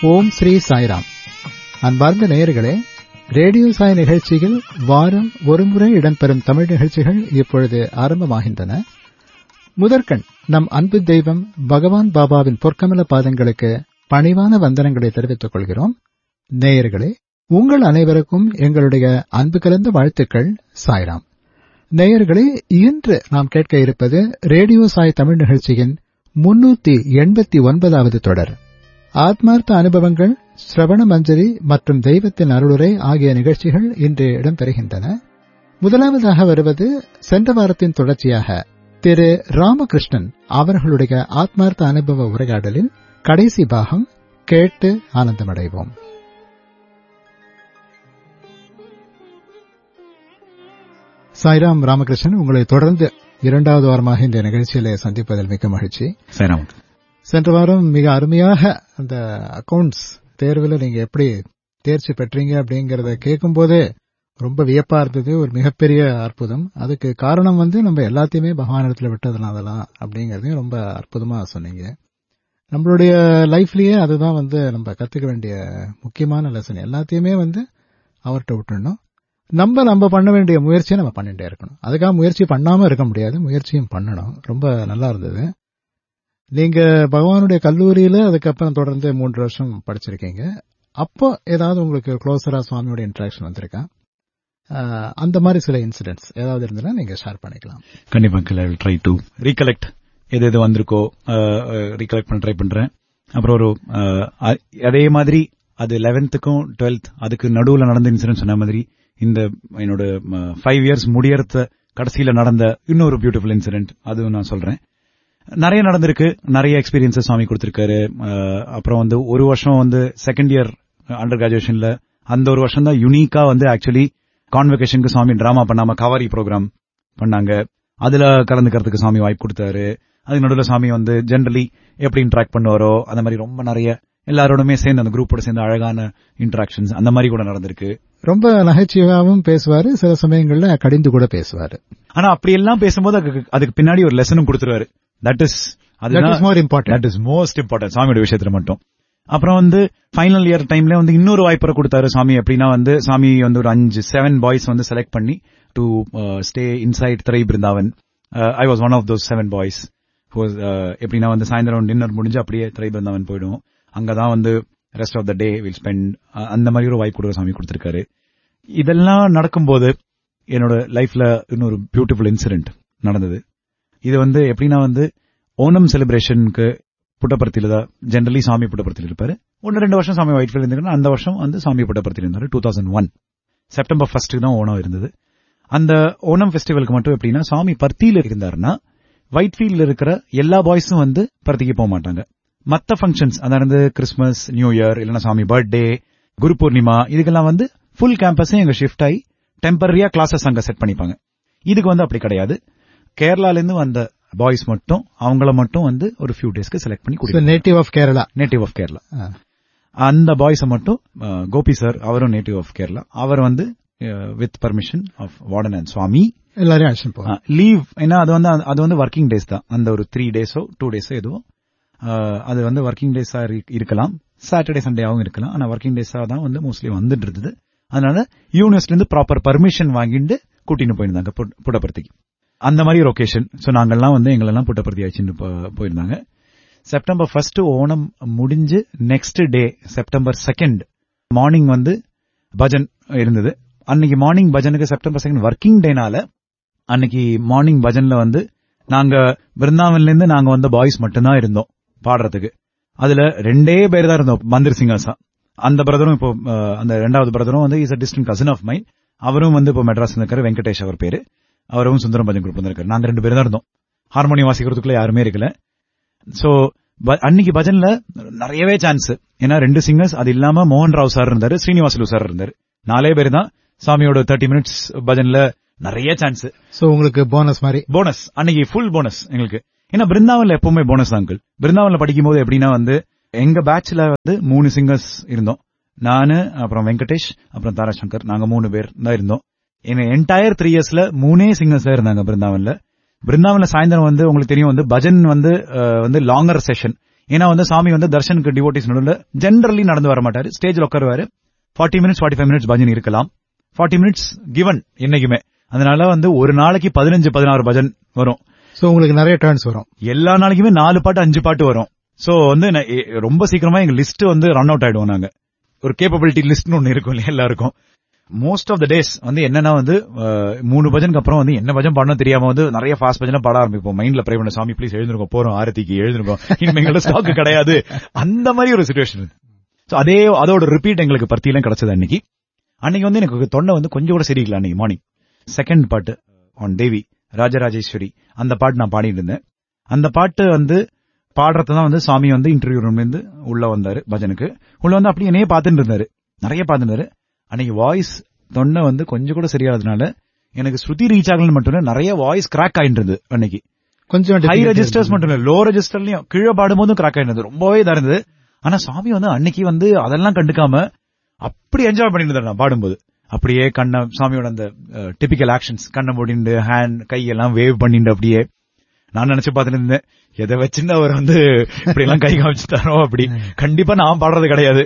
ஓம் ஸ்ரீ சாய்ராம் அன்பார்ந்த நேயர்களே ரேடியோ சாய் நிகழ்ச்சியில் வாரம் ஒருமுறை இடம்பெறும் தமிழ் நிகழ்ச்சிகள் இப்பொழுது ஆரம்பமாகின்றன முதற்கண் நம் அன்பு தெய்வம் பகவான் பாபாவின் பொற்கமல பாதங்களுக்கு பணிவான வந்தனங்களை தெரிவித்துக் கொள்கிறோம் நேயர்களே உங்கள் அனைவருக்கும் எங்களுடைய அன்பு கலந்த வாழ்த்துக்கள் சாய்ராம் நேயர்களே இன்று நாம் கேட்க இருப்பது ரேடியோ சாய் தமிழ் நிகழ்ச்சியின் முன்னூத்தி எண்பத்தி ஒன்பதாவது தொடர் ஆத்மார்த்த அனுபவங்கள் ஸ்ரவண மஞ்சரி மற்றும் தெய்வத்தின் அருளுரை ஆகிய நிகழ்ச்சிகள் இன்று இடம்பெறுகின்றன முதலாவதாக வருவது சென்ற வாரத்தின் தொடர்ச்சியாக திரு ராமகிருஷ்ணன் அவர்களுடைய ஆத்மார்த்த அனுபவ உரையாடலின் கடைசி பாகம் கேட்டு ஆனந்தமடைவோம் சாய்ராம் ராமகிருஷ்ணன் உங்களை தொடர்ந்து இரண்டாவது வாரமாக இந்த நிகழ்ச்சியிலே சந்திப்பதில் மிக்க மகிழ்ச்சி சாய்ராம் சென்ற வாரம் மிக அருமையாக அந்த அக்கவுண்ட்ஸ் தேர்வில் நீங்க எப்படி தேர்ச்சி பெற்றீங்க அப்படிங்கறத கேட்கும் போதே ரொம்ப வியப்பா இருந்தது ஒரு மிகப்பெரிய அற்புதம் அதுக்கு காரணம் வந்து நம்ம எல்லாத்தையுமே பகவானிடத்துல விட்டதுனாலதான் அப்படிங்கறதையும் ரொம்ப அற்புதமா சொன்னீங்க நம்மளுடைய லைஃப்லயே அதுதான் வந்து நம்ம கத்துக்க வேண்டிய முக்கியமான லெசன் எல்லாத்தையுமே வந்து அவர்கிட்ட விட்டுடணும் நம்ம நம்ம பண்ண வேண்டிய முயற்சியை நம்ம பண்ணிட்டே இருக்கணும் அதுக்காக முயற்சி பண்ணாம இருக்க முடியாது முயற்சியும் பண்ணணும் ரொம்ப நல்லா இருந்தது நீங்க பகவானுடைய கல்லூரியில அதுக்கப்புறம் தொடர்ந்து மூன்று வருஷம் படிச்சிருக்கீங்க அப்போ ஏதாவது உங்களுக்கு க்ளோசரா சுவாமியோட இன்ட்ராக்ஷன் வந்திருக்கா அந்த மாதிரி சில இன்சிடென்ட்ஸ் ஏதாவது இருந்ததுன்னா நீங்க ஷேர் பண்ணிக்கலாம் கண்டிப்பா I will try to recollect எது எது வந்திருக்கோ ரீகலெக்ட் பண்ண ட்ரை பண்றேன் அப்புறம் ஒரு அதே மாதிரி அது லெவன்த்துக்கும் டுவெல்த் அதுக்கு நடுவுல நடந்த இன்சிடென்ட் சொன்ன மாதிரி இந்த என்னோட ஃபைவ் இயர்ஸ் முடியறத கடைசியில நடந்த இன்னொரு பியூட்டிஃபுல் இன்சிடென்ட் அதுவும் நான் சொல்றேன் நிறைய நடந்திருக்கு நிறைய எக்ஸ்பீரியன்ஸஸ் சுவாமி கொடுத்திருக்காரு அப்புறம் வந்து ஒரு வருஷம் வந்து செகண்ட் இயர் அண்டர் கிராஜுவேஷன்ல அந்த ஒரு வருஷம் தான் யுனிக்கா வந்து ஆக்சுவலி கான்வெகேஷனுக்கு சுவாமி டிராமா பண்ணாம கவாரி ப்ரோக்ராம் பண்ணாங்க அதுல கலந்துக்கிறதுக்கு சுவாமி வாய்ப்பு கொடுத்தாரு அதுக்கு நடுவில் சுவாமி வந்து ஜென்ரலி எப்படி இன்ட்ராக்ட் பண்ணுவாரோ அந்த மாதிரி ரொம்ப நிறைய எல்லாரோடுமே சேர்ந்து அந்த குரூப்போட சேர்ந்து அழகான இன்ட்ராக்ஷன்ஸ் அந்த மாதிரி கூட நடந்திருக்கு ரொம்ப நகைச்சுவாவும் பேசுவாரு சில சமயங்கள்ல கடிந்து கூட பேசுவாரு ஆனா அப்படி எல்லாம் பேசும்போது அதுக்கு பின்னாடி ஒரு லெசனும் கொடுத்துருவாரு that is more important that is most important சாமியோட விஷயத்துல மட்டும் அப்புறம் வந்து ஃபைனல் இயர் டைம்ல வந்து இன்னொரு வாய்ப்பு கொடுத்தாரு சாமி எப்படின்னா வந்து சாமி வந்து ஒரு அஞ்சு செவன் பாய்ஸ் வந்து செலக்ட் பண்ணி டு ஸ்டே இன்சைட் திரை Brindavan I was one of those seven boys எப்படின்னா வந்து சாயந்தரம் டின்னர் முடிஞ்சு அப்படியே திரை பிருந்தாவன் போயிடும் அங்கதான் வந்து rest of the day will spend அந்த மாதிரி ஒரு வாய்ப்பு கொடுக்க சாமி கொடுத்திருக்காரு இதெல்லாம் நடக்கும்போது என்னோட லைஃப்ல இன்னொரு பியூட்டிஃபுல் இன்சிடென்ட் நடந்தது இது வந்து எப்படின்னா வந்து ஓணம் செலிப்ரேஷனுக்கு புட்டபர்த்தியில தான் ஜென்ரலி சாமி புட்டபர்த்தியில் இருப்பாரு ஒன்னு ரெண்டு வருஷம் சாமி ஒயிட் ஃபீல்ட் இருந்தாரு அந்த வருஷம் வந்து சாமி புட்டபர்த்தியில் இருந்தாரு two thousand one September first தான் ஓணம் இருந்தது அந்த ஓணம் ஃபெஸ்டிவலுக்கு மட்டும் எப்படின்னா சாமி பர்த்தியில இருந்தாருன்னா ஒயிட் ஃபீல்ட்ல இருக்கிற எல்லா பாய்ஸும் வந்து பர்த்திக்கு போக மாட்டாங்க மத்த ஃபங்க்ஷன்ஸ் அதாவது கிறிஸ்துமஸ் நியூ இயர் இல்லைன்னா சாமி பர்த்டே குரு பூர்ணிமா இதுக்கெல்லாம் வந்து ஃபுல் கேம்பஸே எங்க ஷிஃப்ட் ஆகி டெம்பரரியா கிளாஸஸ் அங்க செட் பண்ணிப்பாங்க இதுக்கு வந்து அப்படி கிடையாது கேரளால இருந்து வந்த பாய்ஸ் மட்டும் அவங்கள மட்டும் வந்து ஒரு ஃபியூ டேஸ்க்கு செலக்ட் பண்ணி native of Kerala native of Kerala அந்த பாய்ஸ மட்டும் கோபி சார் அவரும் நேட்டிவ் ஆஃப் கேரளா அவர் வந்து with permission of warden and Swami எல்லாரையும் லீவ் ஏன்னா அது வந்து அது வந்து ஒர்க்கிங் டேஸ் தான் அந்த ஒரு த்ரீ டேஸோ டூ டேஸோ எதுவோ அது வந்து ஒர்க்கிங் டேஸா இருக்கலாம் சாட்டர்டே சண்டேவும் இருக்கலாம் ஆனா ஒர்க்கிங் டேஸா தான் வந்து மோஸ்ட்லி வந்துட்டு இருந்தது அதனால யூனிவர்சிட்டில இருந்து ப்ராப்பர் பர்மிஷன் வாங்கிட்டு கூட்டின்னு போயிருந்தாங்க புட்டபர்த்திக்கு அந்த மாதிரி ஒரு ஒகேஷன் சோ நாங்கெல்லாம் வந்து எங்களெல்லாம் புட்டபர்த்தி ஆச்சுன்னு போயிருந்தாங்க செப்டம்பர் ஃபர்ஸ்ட் ஓணம் முடிஞ்சு next day September second morning வந்து பஜன் இருந்தது அன்னைக்கு மார்னிங் பஜனுக்கு செப்டம்பர் செகண்ட் ஒர்க்கிங் டேனால அன்னைக்கு மார்னிங் பஜன்ல வந்து நாங்க பிருந்தாவன்ல இருந்து நாங்க வந்த பாய்ஸ் மட்டும்தான் இருந்தோம் பாடுறதுக்கு அதுல ரெண்டே பேர் தான் இருந்தோம் மந்திர் சிங்கர்ஸா அந்த பிரதரும் இப்போ அந்த ரெண்டாவது பிரதரும் வந்து is a distant cousin of mine அவரும் வந்து இப்போ மெட்ராஸ் இருக்காரு வெங்கடேஷ் அவர் பேரு அவரும் சுந்தரம் பஜன் குரூப் இருக்காரு நாங்க ரெண்டு பேரும் தான் இருந்தோம் ஹார்மோனியம் வாசிக்கிறதுக்குள்ள யாருமே இருக்கல சோ அன்னைக்கு பஜன்ல நிறையவே சான்ஸ் ஏன்னா ரெண்டு சிங்கர்ஸ் அது இல்லாம மோகன் ராவ் சார் இருந்தாரு ஸ்ரீனிவாசலு சார் இருந்தாரு நாலே பேர் தான் சாமியோட தேர்ட்டி மினிட்ஸ் பஜன்ல நிறைய சான்ஸ் சோ உங்களுக்கு போனஸ் மாதிரி போனஸ் அன்னைக்கு ஃபுல் போனஸ் எங்களுக்கு ஏன்னா பிருந்தாவன்ல எப்பவுமே போனஸ் அங்கிள் பிருந்தாவன்ல படிக்கும் போது எப்படின்னா வந்து எங்க பேட்ச்ல வந்து மூணு சிங்கர்ஸ் இருந்தோம் நானு அப்புறம் வெங்கடேஷ் அப்புறம் தாராசங்கர் நாங்க மூணு பேர் தான் இருந்தோம் எங்க என்டையர் த்ரீ இயர்ஸ்ல மூணே சிங்கர்ஸ் தான் இருந்தாங்க பிருந்தாவன்ல பிருந்தாவன்ல சாயந்தரம் வந்து உங்களுக்கு தெரியும் வந்து பஜன் வந்து வந்து லாங்கர் செஷன் ஏன்னா வந்து சாமி வந்து தர்ஷனுக்கு டிவோட்டிஸ் நடுவில் ஜென்ரலி நடந்து வர மாட்டாரு ஸ்டேஜ்ல உட்காருவாரு forty minutes forty five minutes bhajan இருக்கலாம் ஃபார்ட்டி மினிட்ஸ் கிவன் என்னைக்குமே அதனால வந்து ஒரு நாளைக்கு பதினஞ்சு பதினாறு பஜன் வரும் சோ உங்களுக்கு நிறைய டர்ன்ஸ் வரும் எல்லா நாளைக்குமே நாலு பாட்டு அஞ்சு பாட்டு வரும் சோ வந்து நான் எ- ரொம்ப சீக்கிரமா எங்க லிஸ்ட் வந்து ரன் அவுட் ஆயிடுவோம் நாங்க ஒரு கேப்பபிலிட்டி லிஸ்ட்னு ஒன்னு இருக்கும் இல்லையா எல்லாருக்கும் மோஸ்ட் ஆஃப் த டேஸ் வந்து என்னன்னா வந்து அஹ், மூணு பஜனுக்கு அப்புறம் வந்து என்ன பஜன் பாடணும் தெரியாம வந்து நிறைய ஃபாஸ்ட் பஜனை பாட ஆரம்பிப்போம் மைண்ட்ல ப்ரே பண்ண சாமி ப்ளீஸ் எழுந்திருக்கோம் போறோம் ஆரத்திக்கு எழுந்திருக்கோம் இனிமே எங்களோட ஸ்டாக் கிடையாது அந்த மாதிரி ஒரு சுச்சுவேஷன் சோ அதே அதோட ரிப்பீட் எங்களுக்கு பர்த்தியெல்லாம் கிடைச்சது அன்னைக்கு அன்னைக்கு வந்து எனக்கு தொண்டை வந்து கொஞ்சம் கூட சரியில்லை அன்னைக்கு மார்னிங் செகண்ட் பாட்டு ஆன் தேவி ராஜராஜேஸ்வரி அந்த பாட்டு நான் பாடிட்டு இருந்தேன் அந்த பாட்டு வந்து பாடுறது தான் வந்து சாமி வந்து இன்டர்வியூ ரூம்ல இருந்து உள்ள வந்தாரு பஜனுக்கு உள்ள வந்து அப்படியே என்னையே பார்த்துட்டு இருந்தாரு நிறைய பார்த்துட்டு இருந்தாரு அன்னைக்கு வாய்ஸ் தொண்டை வந்து கொஞ்சம் கூட சரியாததுனால எனக்கு ஸ்ருதி ரீச் ஆகலன்னு மட்டும் இல்ல நிறைய வாய்ஸ் கிராக் ஆயிட்டு இருந்தது அன்னைக்கு கொஞ்சம் ஹை difficult ரெஜிஸ்டர்ஸ் இருக்கு. மட்டும் இல்ல லோ ரெஜிஸ்டர்லயும் கீழே பாடும்போதும் கிராக் ஆயிருந்தது ரொம்பவே இதா இருந்தது ஆனா சாமி வந்து அன்னைக்கு வந்து அதெல்லாம் கண்டுக்காம அப்படி என்ஜாய் பண்ணிட்டு இருந்தாரு நான் பாடும்போது அப்படியே கண்ண சாமியோட அந்த டிபிக்கல் ஆக்ஷன்ஸ் கண்ணை மூடிண்டு ஹேண்ட் கையெல்லாம் வேவ் பண்ணிட்டு அப்படியே நான் நினைச்சு பார்த்துட்டு இருந்தேன் எதை வச்சுன்னு அவர் வந்து இப்படி எல்லாம் கை காமிச்சுட்டாரோ அப்படி கண்டிப்பா நான் பாடுறது கிடையாது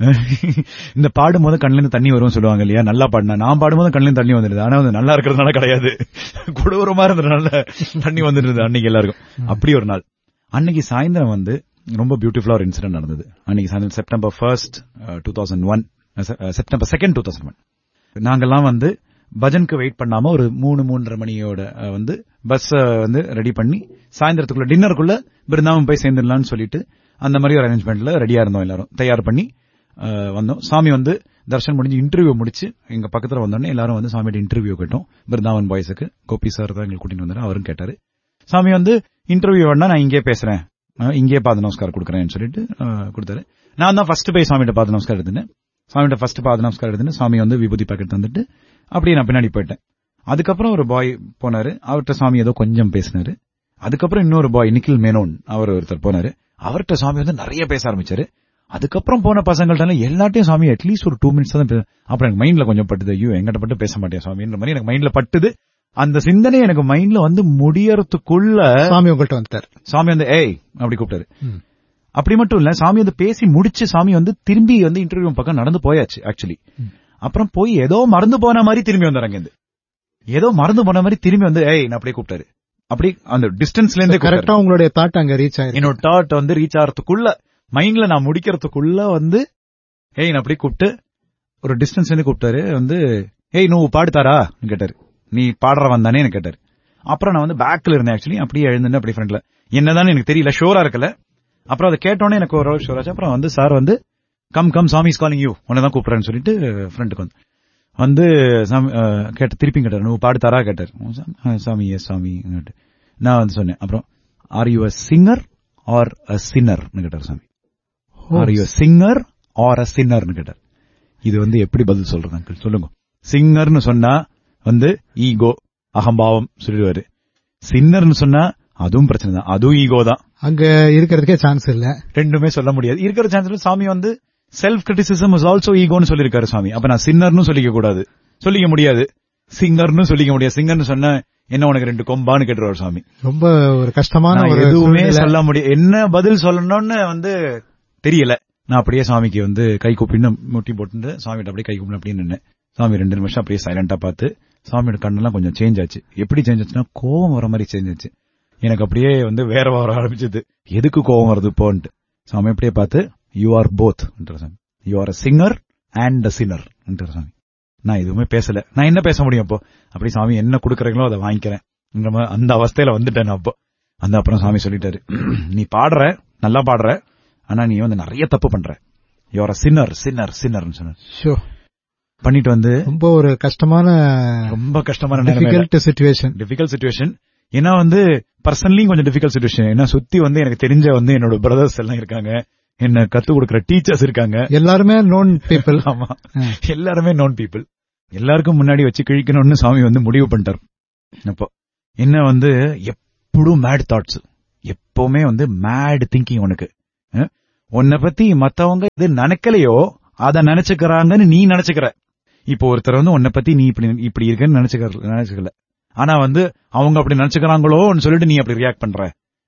இந்த பாடும்போது கண்ணுல இருந்து தண்ணி வரும் சொல்லுவாங்க இல்லையா நல்லா பாடினா நான் பாடும்போது கண்ணுல இருந்து தண்ணி வந்துடுது ஆனா வந்து நல்லா இருக்கிறதுனால கிடையாது கொடூரமா இருந்ததுனால தண்ணி வந்துடுது அன்னைக்கு எல்லாருக்கும் அப்படி ஒரு நாள் அன்னைக்கு சாயந்தரம் வந்து ரொம்ப பியூட்டிஃபுல்லா ஒரு இன்சிடென்ட் நடந்தது அன்னைக்கு சாயந்தரம் September first two thousand one September second two thousand one நாங்கெல்லாம் வந்து பஜனுக்கு வெயிட் பண்ணாம ஒரு மூணு மூன்றரை மணியோட அஹ், வந்து பஸ் வந்து ரெடி பண்ணி சாயந்தரத்துக்குள்ள டின்னருக்குள்ள பிருந்தாவன் போய் சேர்ந்துடலாம்னு சொல்லிட்டு அந்த மாதிரி ஒரு அரேஞ்ச்மெண்ட்ல ரெடியா இருந்தோம் எல்லாரும் தயார் பண்ணி அஹ், வந்தோம் சாமி வந்து தர்ஷன் முடிஞ்சு இன்டர்வியூ முடிச்சு எங்க பக்கத்துல வந்தோடனே எல்லாரும் வந்து சாமியோட இன்டர்வியூ கேட்டோம் பிருந்தாவன் பாய்ஸுக்கு கோபி சார் தான் எங்களுக்கு கூட்டிட்டு வந்தாரு அவரும் கேட்டாரு சாமி வந்து இன்டர்வியூ வேணா நான் இங்கே பேசுறேன் அஹ், இங்கே பாத நமஸ்காரம் கொடுக்குறேன்னு சொல்லிட்டு அஹ், கொடுத்தாரு நான் தான் ஃபர்ஸ்ட் போய் சாமிகிட்ட பாத நமஸ்காரம் எடுத்துனேன் சாமிகிட்ட ஃபர்ஸ்ட் பாத நமஸ்காரம் எடுத்துன்னு சாமி வந்து விபூதி பாக்கெட் தந்துட்டு அப்படியே நான் பின்னாடி போயிட்டேன் அதுக்கப்புறம் ஒரு பாய் போனாரு அவர்கிட்ட சாமி ஏதோ கொஞ்சம் பேசினாரு அதுக்கப்புறம் இன்னொரு பாய் நிக்கில் மேனோன் அவர் ஒருத்தர் போனாரு அவர்கிட்ட சாமி வந்து நிறைய பேச ஆரம்பிச்சாரு அதுக்கப்புறம் போன பசங்கள்ட்ட எல்லாட்டையும் சாமி அட்லீஸ்ட் ஒரு டூ மினிட்ஸ் தான் பே- அப்புறம் எனக்கு மைண்ட்ல கொஞ்சம் பட்டுது ஐயோ எங்கிட்ட பட்டு பேச மாட்டேன் சாமின்ற மாதிரி எனக்கு மைண்ட்ல பட்டுது அந்த சிந்தனை எனக்கு மைண்ட்ல வந்து முடியறதுக்குள்ள சாமி உங்கள்கிட்ட வந்துட்டார் சாமி வந்து ஏய் அப்படி கூப்பிட்டாரு ம். அப்படி மட்டும் இல்ல சாமி வந்து பேசி முடிச்சு சாமி வந்து திரும்பி வந்து இன்டர்வியூ பக்கம் நடந்து போயாச்சு ஆக்சுவலி அப்புறம் போய் ஏதோ மறந்து போன மாதிரி திரும்பி வந்தாரு அங்கிருந்து ஏதோ மறந்து போன மாதிரி திரும்பி வந்து ஏய் நான் அப்படியே கூப்பிட்டாரு அப்படி அந்த டிஸ்டன்ஸ்ல இருந்தே கூப்பிட்டாரு. கரெக்டா உங்களுடைய தாட் அங்க ரீச் ஆயிருக்கு என்னோட தாட் வந்து ரீச் ஆகிறதுக்குள்ள மைண்ட்ல நான் முடிக்கிறதுக்குள்ள வந்து ஏய் நான் அப்படியே கூப்பிட்டு ஒரு டிஸ்டன்ஸ் இருந்து கூப்பிட்டாரு வந்து ஏய் நூ பாடுத்தாரா கேட்டாரு நீ பாடுறவன் தானே எனக்கு கேட்டாரு அப்புறம் நான் வந்து பேக்ல இருந்தேன் ஆக்சுவலி அப்படியே எழுந்துட்டு அப்படியே ஃப்ரண்ட்ல என்னதான் எனக்கு தெரியல ஷோரா இருக்கல அப்புறம் அதை கேட்டோன்னே எனக்கு ஒரு ஷோர் ஆச்சு அப்புறம் வந்து சார் வந்து கம் கம் சாமி இஸ் காலிங் யூ உன்னை தான் கூப்பிடுறேன்னு சொல்லிட்டு ஃப்ரெண்டுக்கு வந்து வந்து சாமி அஹ், கேட்ட திருப்பி கேட்டார் நீ பாடு தரா கேட்டார் "ஆ, சாமி எஸ் சாமி கேட்டு. நான் வந்து சொன்னேன் அப்புறம் are you a singer or a சின்னர்னு கேட்டார் சாமி are you singer or a சின்னர்னு கேட்டார் இது வந்து எப்படி பதில் சொல்றது அங்கிள் சொல்லுங்க சிங்கர்னு சொன்னா வந்து ஈகோ அகம்பாவம் சொல்லிடுவாரு சின்னர்னு சொன்னா அதுவும் பிரச்சனை தான் அதுவும் ஈகோ தான் அங்க இருக்கிறதுக்கே சான்ஸ் இல்ல ரெண்டுமே சொல்ல முடியாது இருக்கிற சான்ஸ்ல சாமி வந்து செல்ஃப் கிரிட்டிசிசம் இஸ் ஆல்சோ ஈகோன்னு சொல்லியிருக்காரு சாமி அப்ப நான் சின்னர்னு சொல்லிக்க கூடாது சொல்லிக்க முடியாது சிங்கர்னு சொல்லிக்க முடியாது சிங்கர்னு சொன்னா என்ன உனக்கு ரெண்டு கொம்பான்னு கேட்டுருவார் சாமி ரொம்ப ஒரு கஷ்டமான நான் ஒரு எதுவுமே சூழ்நிலை. சொல்ல முடியும் என்ன பதில் சொல்லணும்னு வந்து தெரியல நான் அப்படியே சாமிக்கு வந்து கை கூப்பிட்டு முட்டி போட்டு சாமிகிட்ட அப்படியே கை கூப்பிட்டு அப்படியே நின்னேன் சாமி ரெண்டு நிமிஷம் அப்படியே சைலண்டா பார்த்து சாமியோட கண்ணெல்லாம் கொஞ்சம் சேஞ்ச் ஆச்சு எப்படி சேஞ்ச் ஆச்சுன்னா கோவம் வர மாதிரி சேஞ்ச் ஆச்சு எனக்கு அப்படியே வந்து வேற வர ஆரம்பிச்சது எதுக்கு கோவம் வருது போன்ட்டு சாமி அப்படியே பார்த்து யூ ஆர் போத் சாமி you are a singer and a sinner சாமி நான் எதுவுமே பேசல நான் என்ன பேச முடியும் அப்போ அப்படி சாமி என்ன கொடுக்குறீங்களோ அதை வாங்கிக்கிறேன் இந்த மாதிரி அந்த அவஸ்தையில வந்துட்டேன் நான் அப்போ அந்த அப்புறம் சாமி சொல்லிட்டாரு நீ பாடுற நல்லா பாடுற ஆனா நீ வந்து நிறைய தப்பு பண்ற யோர் சின்னர் சின்னர் சின்னர்னு சொன்ன ஷோ. பண்ணிட்டு வந்து ரொம்ப ஒரு கஷ்டமான ரொம்ப கஷ்டமான நேரம் டிஃபிகல்ட் சுச்சுவேஷன் டிஃபிகல்ட் சுச்சுவேஷன் ஏன்னா வந்து பர்சனலி கொஞ்சம் டிஃபிகல்ட் சுச்சுவேஷன் ஏன்னா சுத்தி வந்து எனக்கு தெரிஞ்ச வந்து என்னோட பிரதர்ஸ் எல்லாம் இருக்காங்க என்ன கத்து கொடுக்குற டீச்சர்ஸ் இருக்காங்க எல்லாருமே நோன் பீப்புள் ஆமா எல்லாருமே நோன் பீப்புள் எல்லாருக்கும் முன்னாடி வச்சு கிழிக்கணும்னு சாமி வந்து முடிவு பண்ணிட்டார் அப்போ என்ன வந்து எப்படும் மேட் தாட்ஸ் எப்பவுமே வந்து மேட் திங்கிங் உனக்கு அஹ்? உன்னை பத்தி மத்தவங்க இது நினைக்கலையோ அத நினைச்சுக்கிறாங்கன்னு நீ நினைச்சுக்கிற இப்போ ஒருத்தர் வந்து உன்னை பத்தி நீ இப்படி இப்படி இருக்கன்னு நினைச்சுக்க நினைச்சுக்கல ஆனா வந்து அவங்க அப்படி நினைச்சுக்கிறாங்களோன்னு சொல்லிட்டு நீ அப்படி ரியாக்ட் பண்ற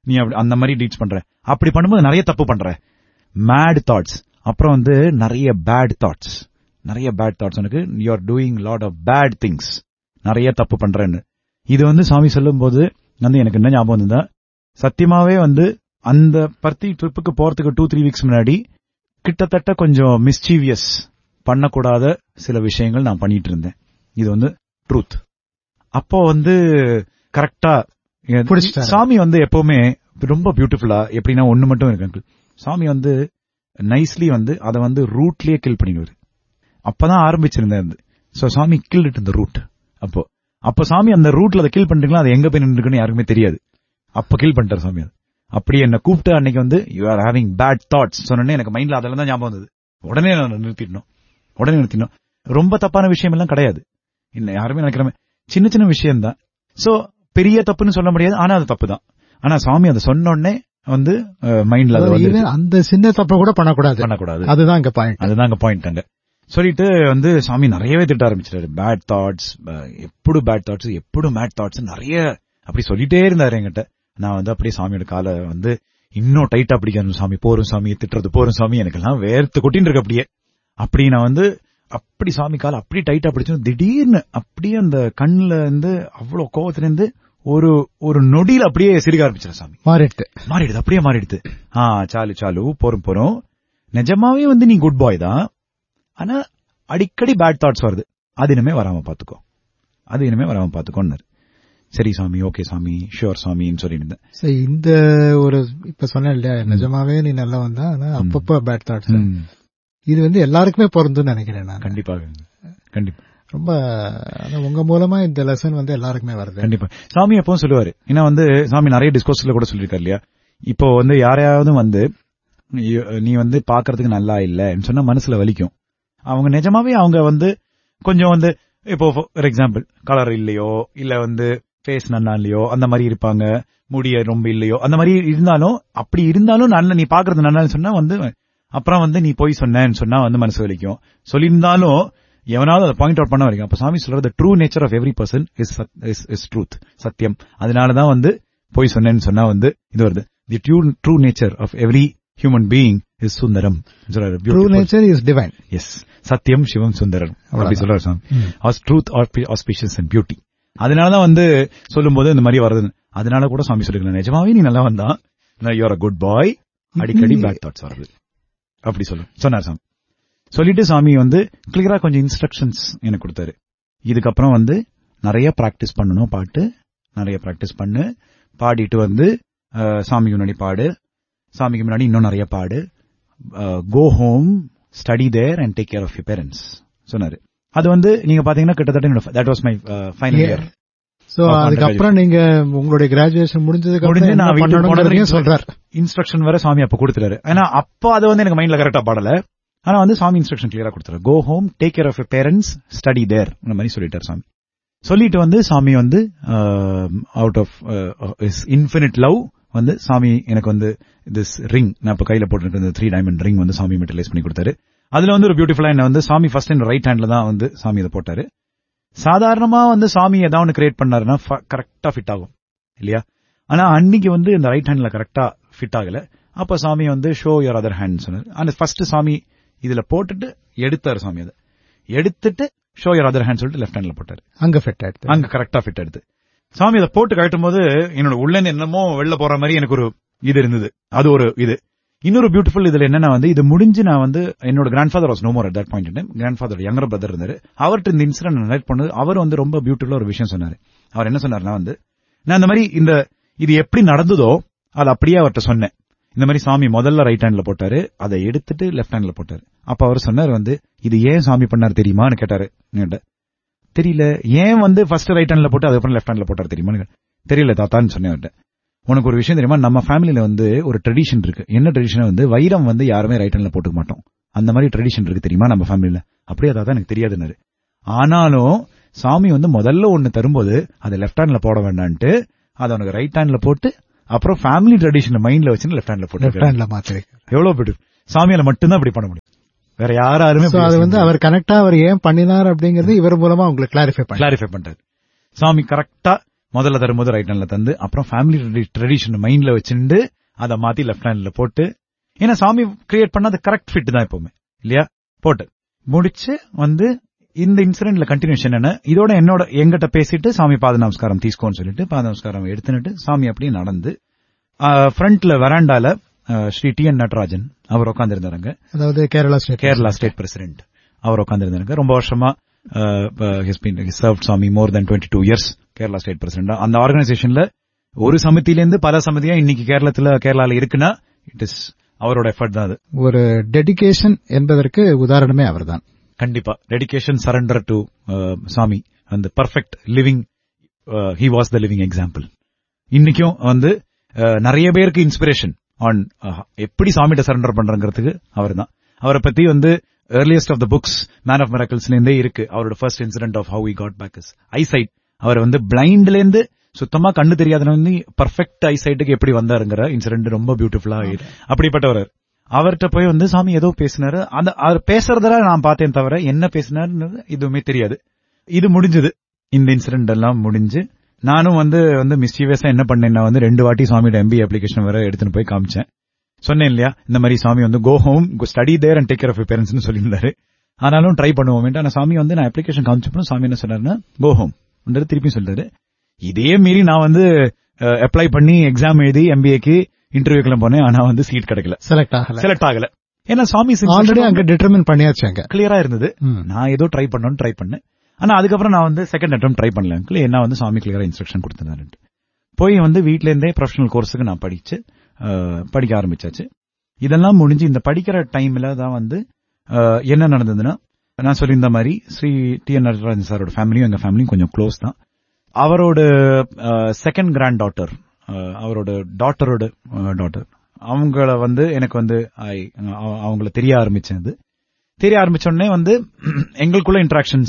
நீ அப்படி- அந்த மாதிரி டீச் பண்ற அப்படி பண்ணும்போது நிறைய தப்பு பண்ற மேட் தாட்ஸ் அப்புறம் வந்து நிறைய பேட் தாட்ஸ் நிறைய பேட் தாட்ஸ் உனக்கு you are doing lot of bad things நிறைய தப்பு பண்றேன்னு இது வந்து சாமி சொல்லும்போது வந்து எனக்கு என்ன ஞாபகம் வந்ததா சத்தியமாவே வந்து அந்த பர்த்தி ட்ரிப்புக்கு போறதுக்கு டூ த்ரீ வீக்ஸ் முன்னாடி கிட்டத்தட்ட கொஞ்சம் மிஸ்சீவியஸ் பண்ணக்கூடாத சில விஷயங்கள் நான் பண்ணிட்டு இருந்தேன் இது வந்து ட்ரூத் அப்போ வந்து கரெக்டா பிடிச்சிட்டாரு. சாமி வந்து எப்பவுமே ரொம்ப பியூட்டிஃபுல்லா எப்படின்னா ஒண்ணு மட்டும் இருக்கு uncle. சாமி வந்து நைஸ்லி வந்து அதை வந்து ரூட்லயே கில் பண்ணிடுவாரு அப்பதான் ஆரம்பிச்சிருந்தேன் சோ சாமி கில் இந்த ரூட் அப்போ அப்போ சாமி அந்த ரூட்ல அதை கில் பண்றீங்களா அது எங்க போய் நின்றுக்குன்னு யாருக்குமே தெரியாது அப்ப கில் பண்ணிட்டாரு சாமி அது அப்படி என்ன கூப்பிட்டு அன்னைக்கு வந்து you are having bad thoughts சொன்னோன்னே எனக்கு மைண்ட்ல அதெல்லாம் தான் ஞாபகம் வந்தது உடனே நான் நிறுத்திடணும் உடனே நிறுத்திடணும் ரொம்ப தப்பான விஷயம் எல்லாம் கிடையாது இல்ல யாருமே நினைக்கிற மாதிரி சின்ன சின்ன விஷயம் தான் சோ பெரிய தப்புன்னு சொல்ல முடியாது ஆனா அது தப்பு தான் ஆனா சாமி அதை சொன்ன உடனே வந்து மைண்ட்ல அதை வந்து even அந்த சின்ன தப்ப கூட பண்ணக்கூடாது பண்ணக்கூடாது அதுதான் இங்க பாயிண்ட் அதுதான் அங்க பாயிண்ட் அங்க சொல்லிட்டு வந்து சாமி நிறையவே திட்ட ஆரம்பிச்சிட்டாரு பேட் தாட்ஸ் எప్పుడు பேட் தாட்ஸ் எప్పుడు மேட் தாட்ஸ் நிறைய அப்படி சொல்லிட்டே இருந்தாரு என்கிட்ட நான் வந்து அப்படியே சாமியோட காலை வந்து இன்னும் டைட்டா பிடிக்கணும் சாமி போரும் சாமி திட்டுறது போரும் சாமி எனக்கெல்லாம் வேர்த்து கொட்டின்னு இருக்கு அப்படியே அப்படி நான் வந்து அப்படி சாமி காலை அப்படி டைட்டா பிடிச்சோம் திடீர்னு அப்படியே அந்த கண்ணுல இருந்து அவ்வளவு கோவத்துல இருந்து ஒரு ஒரு நொடியில அப்படியே சிரிக்க ஆரம்பிச்சிடும் சாமி மாறிட்டு மாறிடுது அப்படியே மாறிடுது ஆ சாலு சாலு போறோம் போறோம் நிஜமாவே வந்து நீ குட் பாய் தான் ஆனா அடிக்கடி பேட் தாட்ஸ் வருது அது இனிமே வராம பாத்துக்கோ அது இனிமே வராம பாத்துக்கோன்னாரு சரி சாமி ஓகே சாமி ஷுவர் சாமின்னு சொல்லியிருந்தேன் So, இந்த ஒரு இப்ப சொன்ன இல்லையா நிஜமாவே நீ நல்லா வந்தா ஆனா அப்பப்ப பேட் தாட்ஸ் ம், இது வந்து எல்லாருக்குமே பொருந்தும்னு நினைக்கிறேன் நான் கண்டிப்பாக கண்டிப்பா ரொம்ப ஆனா உங்க மூலமா இந்த லெசன் வந்து எல்லாருக்குமே வருது கண்டிப்பா சாமி எப்பவும் சொல்லுவாரு ஏன்னா வந்து சாமி நிறைய டிஸ்கோஸ்ல கூட சொல்லிருக்காரு இல்லையா இப்போ வந்து யாரையாவது வந்து நீ- நீ வந்து பாக்குறதுக்கு நல்லா இல்லன்னு சொன்னா மனசுல வலிக்கும் அவங்க நிஜமாவே அவங்க வந்து கொஞ்சம் வந்து இப்போ ஃபார் எக்ஸாம்பிள் கலர் இல்லையோ இல்ல வந்து ஃபேஸ் நல்லா இல்லையோ அந்த மாதிரி இருப்பாங்க முடிய ரொம்ப இல்லையோ அந்த மாதிரி இருந்தாலும் அப்படி இருந்தாலும் நல்ல நீ பாக்குறது நல்லா சொன்னா வந்து அப்புறம் வந்து நீ போய் சொன்னேன்னு சொன்னா வந்து மனசு வலிக்கும் சொல்லியிருந்தாலும் எவனாவது அதை பாயிண்ட் அவுட் பண்ண வரைக்கும் அப்ப சாமி சொல்றது true nature of every person is is truth சத்தியம் அதனாலதான் வந்து போய் சொன்னேன்னு சொன்னா வந்து இது வருது the true true nature of every human being is சுந்தரம் சொல்றாரு true Beautiful. Nature is divine as சத்தியம் சிவம் சுந்தரம் அப்படி சொல்றாரு சாமி as truth auspicious and beauty அதனாலதான் வந்து சொல்லும்போது இந்த மாதிரி வருது அதனால கூட சாமி சொல்லிக்கலாம் நிஜமாவே நீ நல்லா வந்தா யூஆர் அ குட் பாய் அடிக்கடி பேட் தாட்ஸ் வருது அப்படி சொல்லு சொன்னார் சாமி சொல்லிட்டு சாமி வந்து கிளியரா கொஞ்சம் இன்ஸ்ட்ரக்ஷன்ஸ் எனக்கு கொடுத்தாரு இதுக்கப்புறம் வந்து நிறைய பிராக்டிஸ் பண்ணணும் பாட்டு நிறைய பிராக்டிஸ் பண்ணு பாடிட்டு வந்து அஹ், சாமிக்கு முன்னாடி பாடு சாமிக்கு முன்னாடி இன்னும் நிறைய பாடு go home study there and take care of your parents சொன்னாரு அது வந்து நீங்க பாத்தீங்கன்னா கிட்டத்தட்ட that was my final year so Of அதுக்கப்புறம் நீங்க உங்களுடைய கிராஜுவேஷன் முடிஞ்சதுக்கு முடிஞ்சு அப்புறம் நான் என்ன வீட்டுக்கு பண்ணணுங்கிறதையும் போனதுக்கு சொல்றார் இன்ஸ்ட்ரக்ஷன் வேற சாமி அப்ப கொடுத்துறாரு ஏன்னா அப்ப அது வந்து எனக்கு மைண்ட்ல கரெக்டா பாடல ஆனா வந்து சாமி இன்ஸ்ட்ரக்ஷன் கிளியரா கொடுத்துரு go home take care of parents study there அந்த மாதிரி சொல்லிட்டார் சாமி சொல்லிட்டு வந்து சாமி வந்து out of is infinite love வந்து சாமி எனக்கு வந்து திஸ் ரிங் நான் இப்ப கையில போட்டுருக்க இந்த த்ரீ டைமண்ட் ரிங் வந்து சாமி மெட்டலைஸ் பண்ணி கொடுத்தாரு அதுல வந்து ஒரு பியூட்டிஃபுல்லா என்ன வந்து சாமி ஃபர்ஸ்ட் இந்த ரைட் ஹேண்ட்ல தான் வந்து சாமி இதை போட்டாரு சாதாரணமா வந்து சாமி ஏதாவது ஒன்று கிரியேட் பண்ணாருன்னா கரெக்டா ஃபிட் ஆகும் இல்லையா ஆனா அன்னைக்கு வந்து இந்த ரைட் ஹேண்ட்ல கரெக்டா ஃபிட் ஆகல அப்ப சாமி வந்து ஷோ யுவர் அதர் ஹேண்ட் சொன்னார் அந்த ஃபர்ஸ்ட் சாமி இதுல போட்டுட்டு எடுத்தாரு சாமி அதை எடுத்துட்டு ஷோ யுவர் அதர் ஹேண்ட் சொல்லிட்டு லெஃப்ட் ஹேண்ட்ல போட்டாரு அங்க ஃபிட் ஆயிடுது அங்க கரெக்டா ஃபிட் எடுத்து சாமி அதை போட்டு கழட்டும் போது என்னோட உள்ள என்னமோ வெளில போற மாதிரி எனக்கு ஒரு இது இருந்தது அது ஒரு இது இன்னொரு பியூட்டிஃபுல் இதுல என்னன்னா வந்து இது முடிஞ்சு நான் வந்து என்னோட grandfather was no more at that point time grandfather younger brother இருந்தாரு அவர்கிட்ட இந்த இன்சிடென்ட் நரேட் பண்ணது அவர் வந்து ரொம்ப பியூட்டிஃபுல்லா ஒரு விஷயம் சொன்னாரு அவர் என்ன சொன்னாருன்னா வந்து நான் இந்த மாதிரி இந்த இது எப்படி நடந்ததோ அது அப்படியே அவர்கிட்ட சொன்னேன் இந்த மாதிரி சாமி முதல்ல ரைட் ஹேண்ட்ல போட்டாரு அதை எடுத்துட்டு லெஃப்ட் ஹேண்ட்ல போட்டாரு அப்ப அவர் சொன்னார் வந்து இது ஏன் சாமி பண்ணாரு தெரியுமான்னு கேட்டாரு என்கிட்ட தெரியல ஏன் வந்து ஃபர்ஸ்ட் ரைட் ஹேண்ட்ல போட்டு அதுக்கப்புறம் லெஃப்ட் ஹேண்ட்ல போட்டாரு தெரியுமான்னு கேட்டேன். தெரியல தாத்தான்னு சொன்னேன் அவர்கிட்ட உனக்கு ஒரு விஷயம் தெரியுமா நம்ம ஃபேமிலில வந்து ஒரு ட்ரெடிஷன் இருக்கு என்ன ட்ரெடிஷன் வந்து வைரம் வந்து யாருமே ரைட் ஹேண்ட்ல போட்டுக்க மாட்டோம் அந்த மாதிரி ட்ரெடிஷன் இருக்கு தெரியுமா நம்ம ஃபேமிலில அப்படியே தாத்தா எனக்கு தெரியாதுன்னாரு ஆனாலும் சாமி வந்து முதல்ல ஒண்ணு தரும்போது அதை லெஃப்ட் ஹேண்ட்ல போட வேண்டான்ட்டு அதை உனக்கு ரைட் ஹேண்ட்ல போட்டு அப்புறம் ஃபேமிலி ட்ரெடிஷன் மைண்ட்ல வச்சு லெஃப்ட் ஹேண்ட்ல லெஃப்ட் போட்டு ஹேண்ட்ல மாத்திருக்கு எவ்வளவு பிடிக்கும் சாமியால மட்டும்தான் அப்படி பண்ண முடியும் வேற யாராலுமே சோ அது வந்து அவர் கனெக்டா அவர் ஏன் பண்ணினார் அப்படிங்கறது இவர் மூலமா உங்களுக்கு கிளாரிஃபை பண்ணி கிளாரிஃபை பண்றாரு சாமி கரெக்டா முதல்ல தரும்போது ரைட் ஹேண்ட்ல தந்து அப்புறம் ஃபேமிலி ட்ரெடிஷன் மைண்ட்ல வச்சுட்டு அதை மாத்தி லெஃப்ட் ஹேண்ட்ல போட்டு ஏன்னா சாமி கிரியேட் பண்ண அது கரெக்ட் ஃபிட் தான் எப்பவுமே இல்லையா போட்டு முடிச்சு வந்து இந்த இன்சிடென்ட்ல கண்டினியூஷன் என்ன இதோட என்னோட எங்கிட்ட பேசிட்டு சாமி பாத நமஸ்காரம் தீஸ்கோன்னு சொல்லிட்டு பாத நமஸ்காரம் எடுத்துட்டு சாமி அப்படியே நடந்து ஃப்ரண்ட்ல வெராண்டால ஸ்ரீ டி என் நடராஜன் அவர் உட்காந்துருந்தாருங்க அதாவது Kerala state Kerala state president அவர் உட்காந்துருந்தாருங்க ரொம்ப வருஷமா சர்வ் சாமி more than twenty two years Kerala state president அந்த ஆர்கனைசேஷன்ல ஒரு சமிதியிலேருந்து பல சமிதியா இன்னைக்கு கேரளத்துல கேரளால இருக்குன்னா இட் இஸ் அவரோட எஃபர்ட் தான் அது ஒரு டெடிகேஷன் என்பதற்கு உதாரணமே அவர்தான் கண்டிப்பா டெடிகேஷன் சரண்டர் டு சாமி அந்த perfect living he was the living example இன்னைக்கும் வந்து நிறைய பேருக்கு இன்ஸ்பிரேஷன் ஆன் எப்படி சாமிகிட்ட சரண்டர் பண்றங்கிறதுக்கு அவர் தான் அவரை பத்தி வந்து earliest of the books man of மிராக்கிள்ஸ்ல இருந்தே இருக்கு அவரோட first incident of how we got back is eyesight அவர் வந்து பிளைண்ட்ல இருந்து சுத்தமா கண்ணு தெரியாதன வந்து பர்ஃபெக்ட் ஐசைட்டுக்கு எப்படி வந்தாருங்கிற இன்சிடென்ட் ரொம்ப பியூட்டிஃபுல்லா அப்படிப்பட்டவர் அவர்கிட்ட போய் வந்து சாமி ஏதோ பேசினாரு அந்த அவர் பேசுறதுல நான் பார்த்தேன் தவிர என்ன பேசினாருன்னு எதுவுமே தெரியாது இது முடிஞ்சது இந்த இன்சிடென்ட் எல்லாம் முடிஞ்சு நானும் வந்து வந்து மிஸ்டீவியஸா என்ன பண்ணேன்னா வந்து ரெண்டு வாட்டி சுவாமியோட எம்பி அப்ளிகேஷன் வேற எடுத்துன்னு போய் காமிச்சேன் சொன்னேன் இல்லையா இந்த மாதிரி சாமி வந்து go home study there and take care of பேரண்ட்ஸ்னு சொல்லியிருந்தாரு ஆனாலும் ட்ரை பண்ணுவோம் ஆனா சாமி வந்து நான் அப்ளிகேஷன் காமிச்சப்போ சாமி என்ன சொன்னாருன்னா கோ ஹோம் திருப்பி சொல்றாரு இதே மீறி நான் வந்து அப்ளை பண்ணி எக்ஸாம் எழுதி எம்பிஏக்கு இன்டர்வியூக்கெல்லாம் போனேன் ஆனா வந்து சீட் கிடைக்கல செலக்ட் ஆகல செலக்ட் ஆகல ஏன்னா சாமி ஆல்ரெடி அங்க டிட்டர்மின் பண்ணியாச்சு அங்க கிளியரா இருந்தது நான் ஏதோ ட்ரை பண்ணணும்னு ட்ரை பண்ணேன் ஆனா அதுக்கப்புறம் நான் வந்து செகண்ட் அட்டம் ட்ரை பண்ணல அங்கிள் என்ன வந்து சாமி கிளியரா இன்ஸ்ட்ரக்ஷன் கொடுத்திருந்தாரு போய் வந்து வீட்ல இருந்தே ப்ரொஃபஷனல் கோர்ஸுக்கு நான் படிச்சு படிக்க ஆரம்பிச்சாச்சு இதெல்லாம் முடிஞ்சு இந்த படிக்கிற டைம்ல தான் வந்து என்ன நடந்ததுன்னா நான் சொல்லியிருந்த மாதிரி ஸ்ரீ டி என் நடராஜன் சாரோட ஃபேமிலியும் எங்க ஃபேமிலியும் கொஞ்சம் க்ளோஸ் தான் அவரோட செகண்ட் கிராண்ட் டாட்டர் அவரோட டாட்டரோட டாட்டர் அவங்கள வந்து எனக்கு வந்து அவங்கள தெரிய ஆரம்பிச்சேன் அது தெரிய ஆரம்பிச்ச உடனே வந்து எங்களுக்குள்ள இன்ட்ராக்ஷன்ஸ்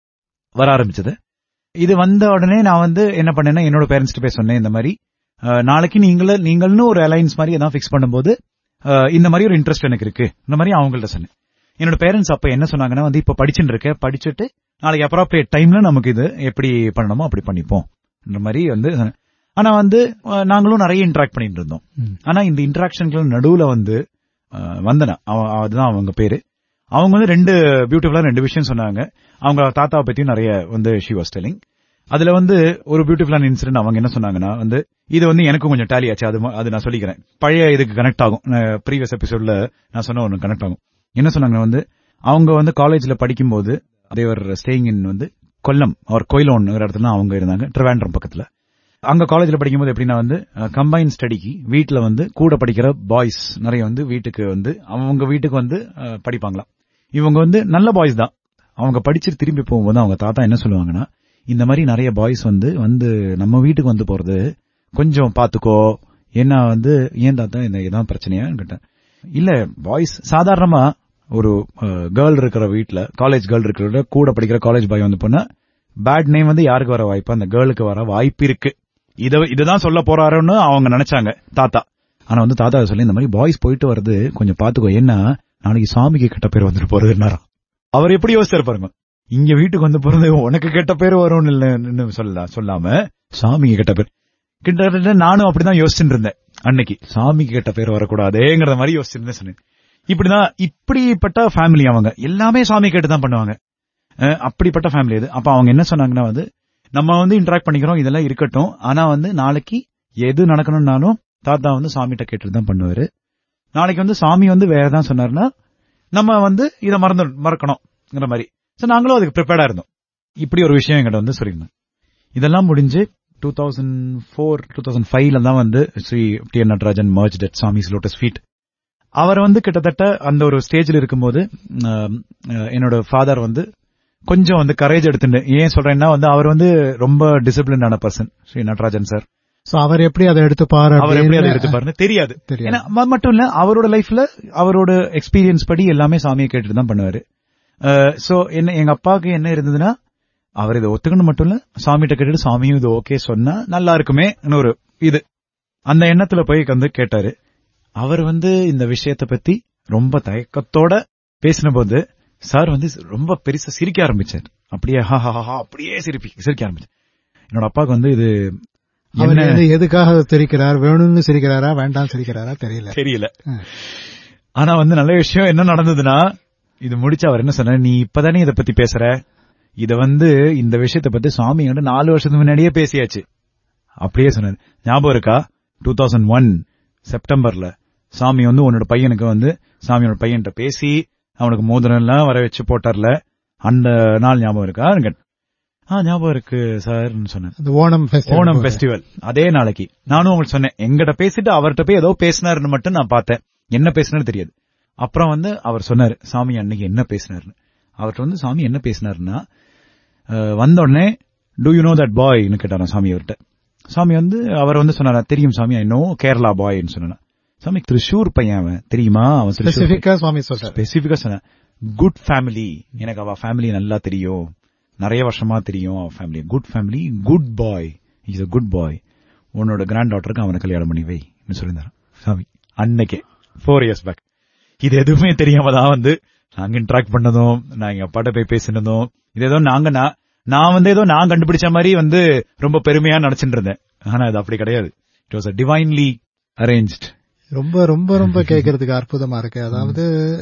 வர ஆரம்பிச்சது இது வந்த உடனே நான் வந்து என்ன பண்ணேன்னா என்னோட பேரண்ட்ஸ்ட்டு போய் சொன்னேன் இந்த மாதிரி நாளைக்கு நீங்கள நீங்கள்னு ஒரு அலைன்ஸ் மாதிரி எதாவது ஃபிக்ஸ் பண்ணும்போது இந்த மாதிரி ஒரு இன்ட்ரெஸ்ட் எனக்கு இருக்கு இந்த மாதிரி அவங்கள்ட்ட சொன்னேன் என்னோட பேரண்ட்ஸ் அப்ப என்ன சொன்னாங்கன்னா வந்து இப்ப படிச்சுட்டு இருக்க படிச்சுட்டு நாளைக்கு அப்ராப்ரியேட் டைம்ல நமக்கு இது எப்படி பண்ணணுமோ அப்படி பண்ணிப்போம் இந்த மாதிரி வந்து ஆனா வந்து நாங்களும் நிறைய இன்டராக்ட் பண்ணிட்டு இருந்தோம் ஆனா இந்த இன்டராக்ஷன்கள் நடுவுல வந்து வந்தனா அதுதான் அவங்க பேரு அவங்க வந்து ரெண்டு பியூட்டிஃபுல்லா ரெண்டு விஷயம் சொன்னாங்க அவங்க தாத்தாவை பத்தியும் நிறைய வந்து ஷி வாஸ் டெலிங் அதுல வந்து ஒரு பியூட்டிஃபுல்லான இன்சிடென்ட் அவங்க என்ன சொன்னாங்கன்னா வந்து இது வந்து எனக்கும் கொஞ்சம் டேலி ஆச்சு அது அது நான் சொல்லிக்கிறேன் பழைய இதுக்கு கனெக்ட் ஆகும் ப்ரீவியஸ் எபிசோட்ல நான் சொன்ன ஒன்று கனெக்ட் ஆகும் என்ன சொன்னாங்க வந்து அவங்க வந்து காலேஜ்ல படிக்கும்போது தேவர் ஸ்டேயிங் இன் வந்து கொல்லம் அவர் கோயிலோன்னுங்கிற இடத்துல அவங்க இருந்தாங்க ட்ரிவாண்ட்ரம் பக்கத்துல அங்க காலேஜ்ல படிக்கும்போது எப்படின்னா வந்து கம்பைன் ஸ்டடிக்கு வீட்டுல வந்து கூட படிக்கிற பாய்ஸ் நிறைய வந்து வீட்டுக்கு வந்து அவங்க வீட்டுக்கு வந்து படிப்பாங்களாம் இவங்க வந்து நல்ல பாய்ஸ் தான் அவங்க படிச்சுட்டு திரும்பி போகும்போது அவங்க தாத்தா என்ன சொல்லுவாங்கன்னா இந்த மாதிரி நிறைய பாய்ஸ் வந்து வந்து நம்ம வீட்டுக்கு வந்து போறது கொஞ்சம் பாத்துக்கோ ஏன்னா வந்து ஏன் தாத்தா இந்த இதான் பிரச்சனையான்னு கேட்டேன் இல்ல பாய்ஸ் சாதாரணமா ஒரு கேர்ள் இருக்கிற வீட்டுல காலேஜ் கேர்ள் இருக்கிற கூட படிக்கிற காலேஜ் பாய் வந்து போனா பேட் நேம் வந்து யாருக்கு வர வாய்ப்பு அந்த கேர்ளுக்கு வர வாய்ப்பு இருக்கு இத இதுதான் சொல்ல போறாருன்னு அவங்க நினைச்சாங்க தாத்தா ஆனா வந்து தாத்தா சொல்லி இந்த மாதிரி பாய்ஸ் போயிட்டு வருது கொஞ்சம் பாத்துக்கோ ஏன்னா நாளைக்கு சாமிக்கு கெட்ட பேர் வந்துட்டு போறதுன்னாரா அவர் எப்படி யோசிச்சாரு பாருங்க இங்க வீட்டுக்கு வந்து போறது உனக்கு கெட்ட பேர் வரும்னு இல்ல சொல்ல சொல்லாம சாமிக்கு கெட்ட பேர் கிட்ட நானும் அப்படிதான் யோசிச்சுட்டு இருந்தேன் அன்னைக்கு சாமிக்கு கெட்ட பேர் வரக்கூடாதேங்கிற மாதிரி யோசிச்சிருந்தேன் சொன்னேன் இப்படிதான் இப்படிப்பட்ட ஃபேமிலி அவங்க எல்லாமே சாமி கேட்டு தான் பண்ணுவாங்க அப்படிப்பட்ட ஃபேமிலி அது அப்ப அவங்க என்ன சொன்னாங்கன்னா வந்து நம்ம வந்து இன்டராக்ட் பண்ணிக்கிறோம் இதெல்லாம் இருக்கட்டும் ஆனா வந்து நாளைக்கு எது நடக்கணும்னாலும் தாத்தா வந்து சாமிகிட்ட கேட்டுட்டு தான் பண்ணுவாரு நாளைக்கு வந்து சாமி வந்து வேற தான் சொன்னாருன்னா நம்ம வந்து இதை மறந்து மறக்கணும்ங்கிற மாதிரி சோ நாங்களும் அதுக்கு ப்ரிப்பேர்டா இருந்தோம் இப்படி ஒரு விஷயம் எங்கிட்ட வந்து சொல்லியிருந்தோம் இதெல்லாம் முடிஞ்சு two thousand four two thousand ஃபைவ்ல தான் வந்து Shri T N Natarajan merged Swami's lotus feet அவர் வந்து கிட்டத்தட்ட அந்த ஒரு ஸ்டேஜ்ல இருக்கும்போது என்னோட ஃபாதர் வந்து கொஞ்சம் வந்து கரேஜ் எடுத்துட்டு ஏன் சொல்றேன்னா வந்து அவர் வந்து ரொம்ப டிசிப்ளினான person Shri Natarajan sir so அவர் எப்படி அதை எடுத்துப்பாரு அவர் எப்படி அதை எடுத்துப்பாருன்னு தெரியாது ஏன்னா மட்டும் இல்ல அவரோட லைஃப்ல அவரோட எக்ஸ்பீரியன்ஸ் படி எல்லாமே சாமியை கேட்டுட்டு தான் பண்ணுவாரு சோ என்ன எங்க அப்பாவுக்கு என்ன இருந்ததுன்னா அவர் இதை ஒத்துக்கணும் மட்டும் இல்ல சாமிகிட்ட கேட்டுட்டு சாமியும் இது ஓகே சொன்னா நல்லா இருக்குமே ஒரு இது அந்த எண்ணத்துல போய் வந்து கேட்டாரு அவர் வந்து இந்த விஷயத்த பத்தி ரொம்ப தயக்கத்தோட பேசின போது சார் வந்து ரொம்ப பெருசா சிரிக்க ஆரம்பிச்சார் அப்படியே ஹா ஹா ஹா அப்படியே சிரிப்பி சிரிக்க ஆரம்பிச்சார் என்னோட அப்பாவுக்கு வந்து இது அவர் என்ன வந்து எதுக்காக சிரிக்கிறார் வேணும்னு சிரிக்கிறாரா வேண்டாம் சிரிக்கிறாரா தெரியல தெரியல ம். ஆனா வந்து நல்ல விஷயம் என்ன நடந்ததுன்னா இது முடிச்சு அவர் என்ன சொன்னார் நீ இப்பதானே இத பத்தி பேசுற இத வந்து இந்த விஷயத்தை பத்தி சுவாமி வந்து நாலு வருஷத்துக்கு முன்னாடியே பேசியாச்சு அப்படியே சொன்னார் ஞாபகம் இருக்கா டூ தௌசண்ட் ஒன் செப்டம்பர்ல சாமி வந்து உன்னோட பையனுக்கு வந்து சாமியோட பையன்கிட்ட பேசி அவனுக்கு மோதிரம் எல்லாம் வர வச்சு போட்டார்ல அந்த நாள் ஞாபகம் இருக்கா கேட்டேன். ஆ ஞாபகம் இருக்கு சார்னு சொன்னேன் அந்த ஓணம் festival ஓணம் போது. ஃபெஸ்டிவல் அதே நாளைக்கு நானும் உங்களுக்கு சொன்னேன் எங்கிட்ட பேசிட்டு அவர்கிட்ட போய் ஏதோ பேசினாருன்னு மட்டும் நான் பார்த்தேன் என்ன பேசினாரு தெரியாது அப்புறம் வந்து அவர் சொன்னாரு சாமி அன்னைக்கு என்ன பேசினாருன்னு அவர்கிட்ட வந்து சாமி என்ன பேசினாருன்னா அஹ், வந்த உடனே டூ யூ நோ தட் பாய்னு கேட்டாராம் சாமி அவர்கிட்ட சாமி வந்து அவர் வந்து சொன்னாரா தெரியும் சாமி ஐ நோ கேரளா பாய்னு சொன்னா சாமி திருஷூர் பையன் அவன் தெரியுமா அவன் திருஷூர் ஸ்பெசிபிக்கா சுவாமி சொல்றாரு ஸ்பெசிபிக்கா சொன்னேன் குட் ஃபேமிலி எனக்கு அவ ஃபேமிலி நல்லா தெரியும் நிறைய வருஷமா தெரியும் அவ family good family good boy is a good boy உன்னோட கிராண்ட் டாட்டருக்கு அவனை கல்யாணம் பண்ணி வை சொல்லியிருந்தாரு சாமி அன்னைக்கே ஃபோர் இயர்ஸ் பேக் இது எதுவுமே தெரியாம தான் வந்து நாங்க இன்ட்ராக்ட் பண்ணதும் நான் எங்க அப்பாட்ட போய் பேசினதும் இது ஏதோ நாங்க நான் நான் வந்து ஏதோ நான் கண்டுபிடிச்ச மாதிரி வந்து ரொம்ப பெருமையா நினைச்சிட்டு இருந்தேன் ஆனா அது அப்படி கிடையாது it was a divinely arranged ரொம்ப ரொம்ப ரொம்ப கேட்கறதுக்கு அற்புதமா இருக்கு அதாவது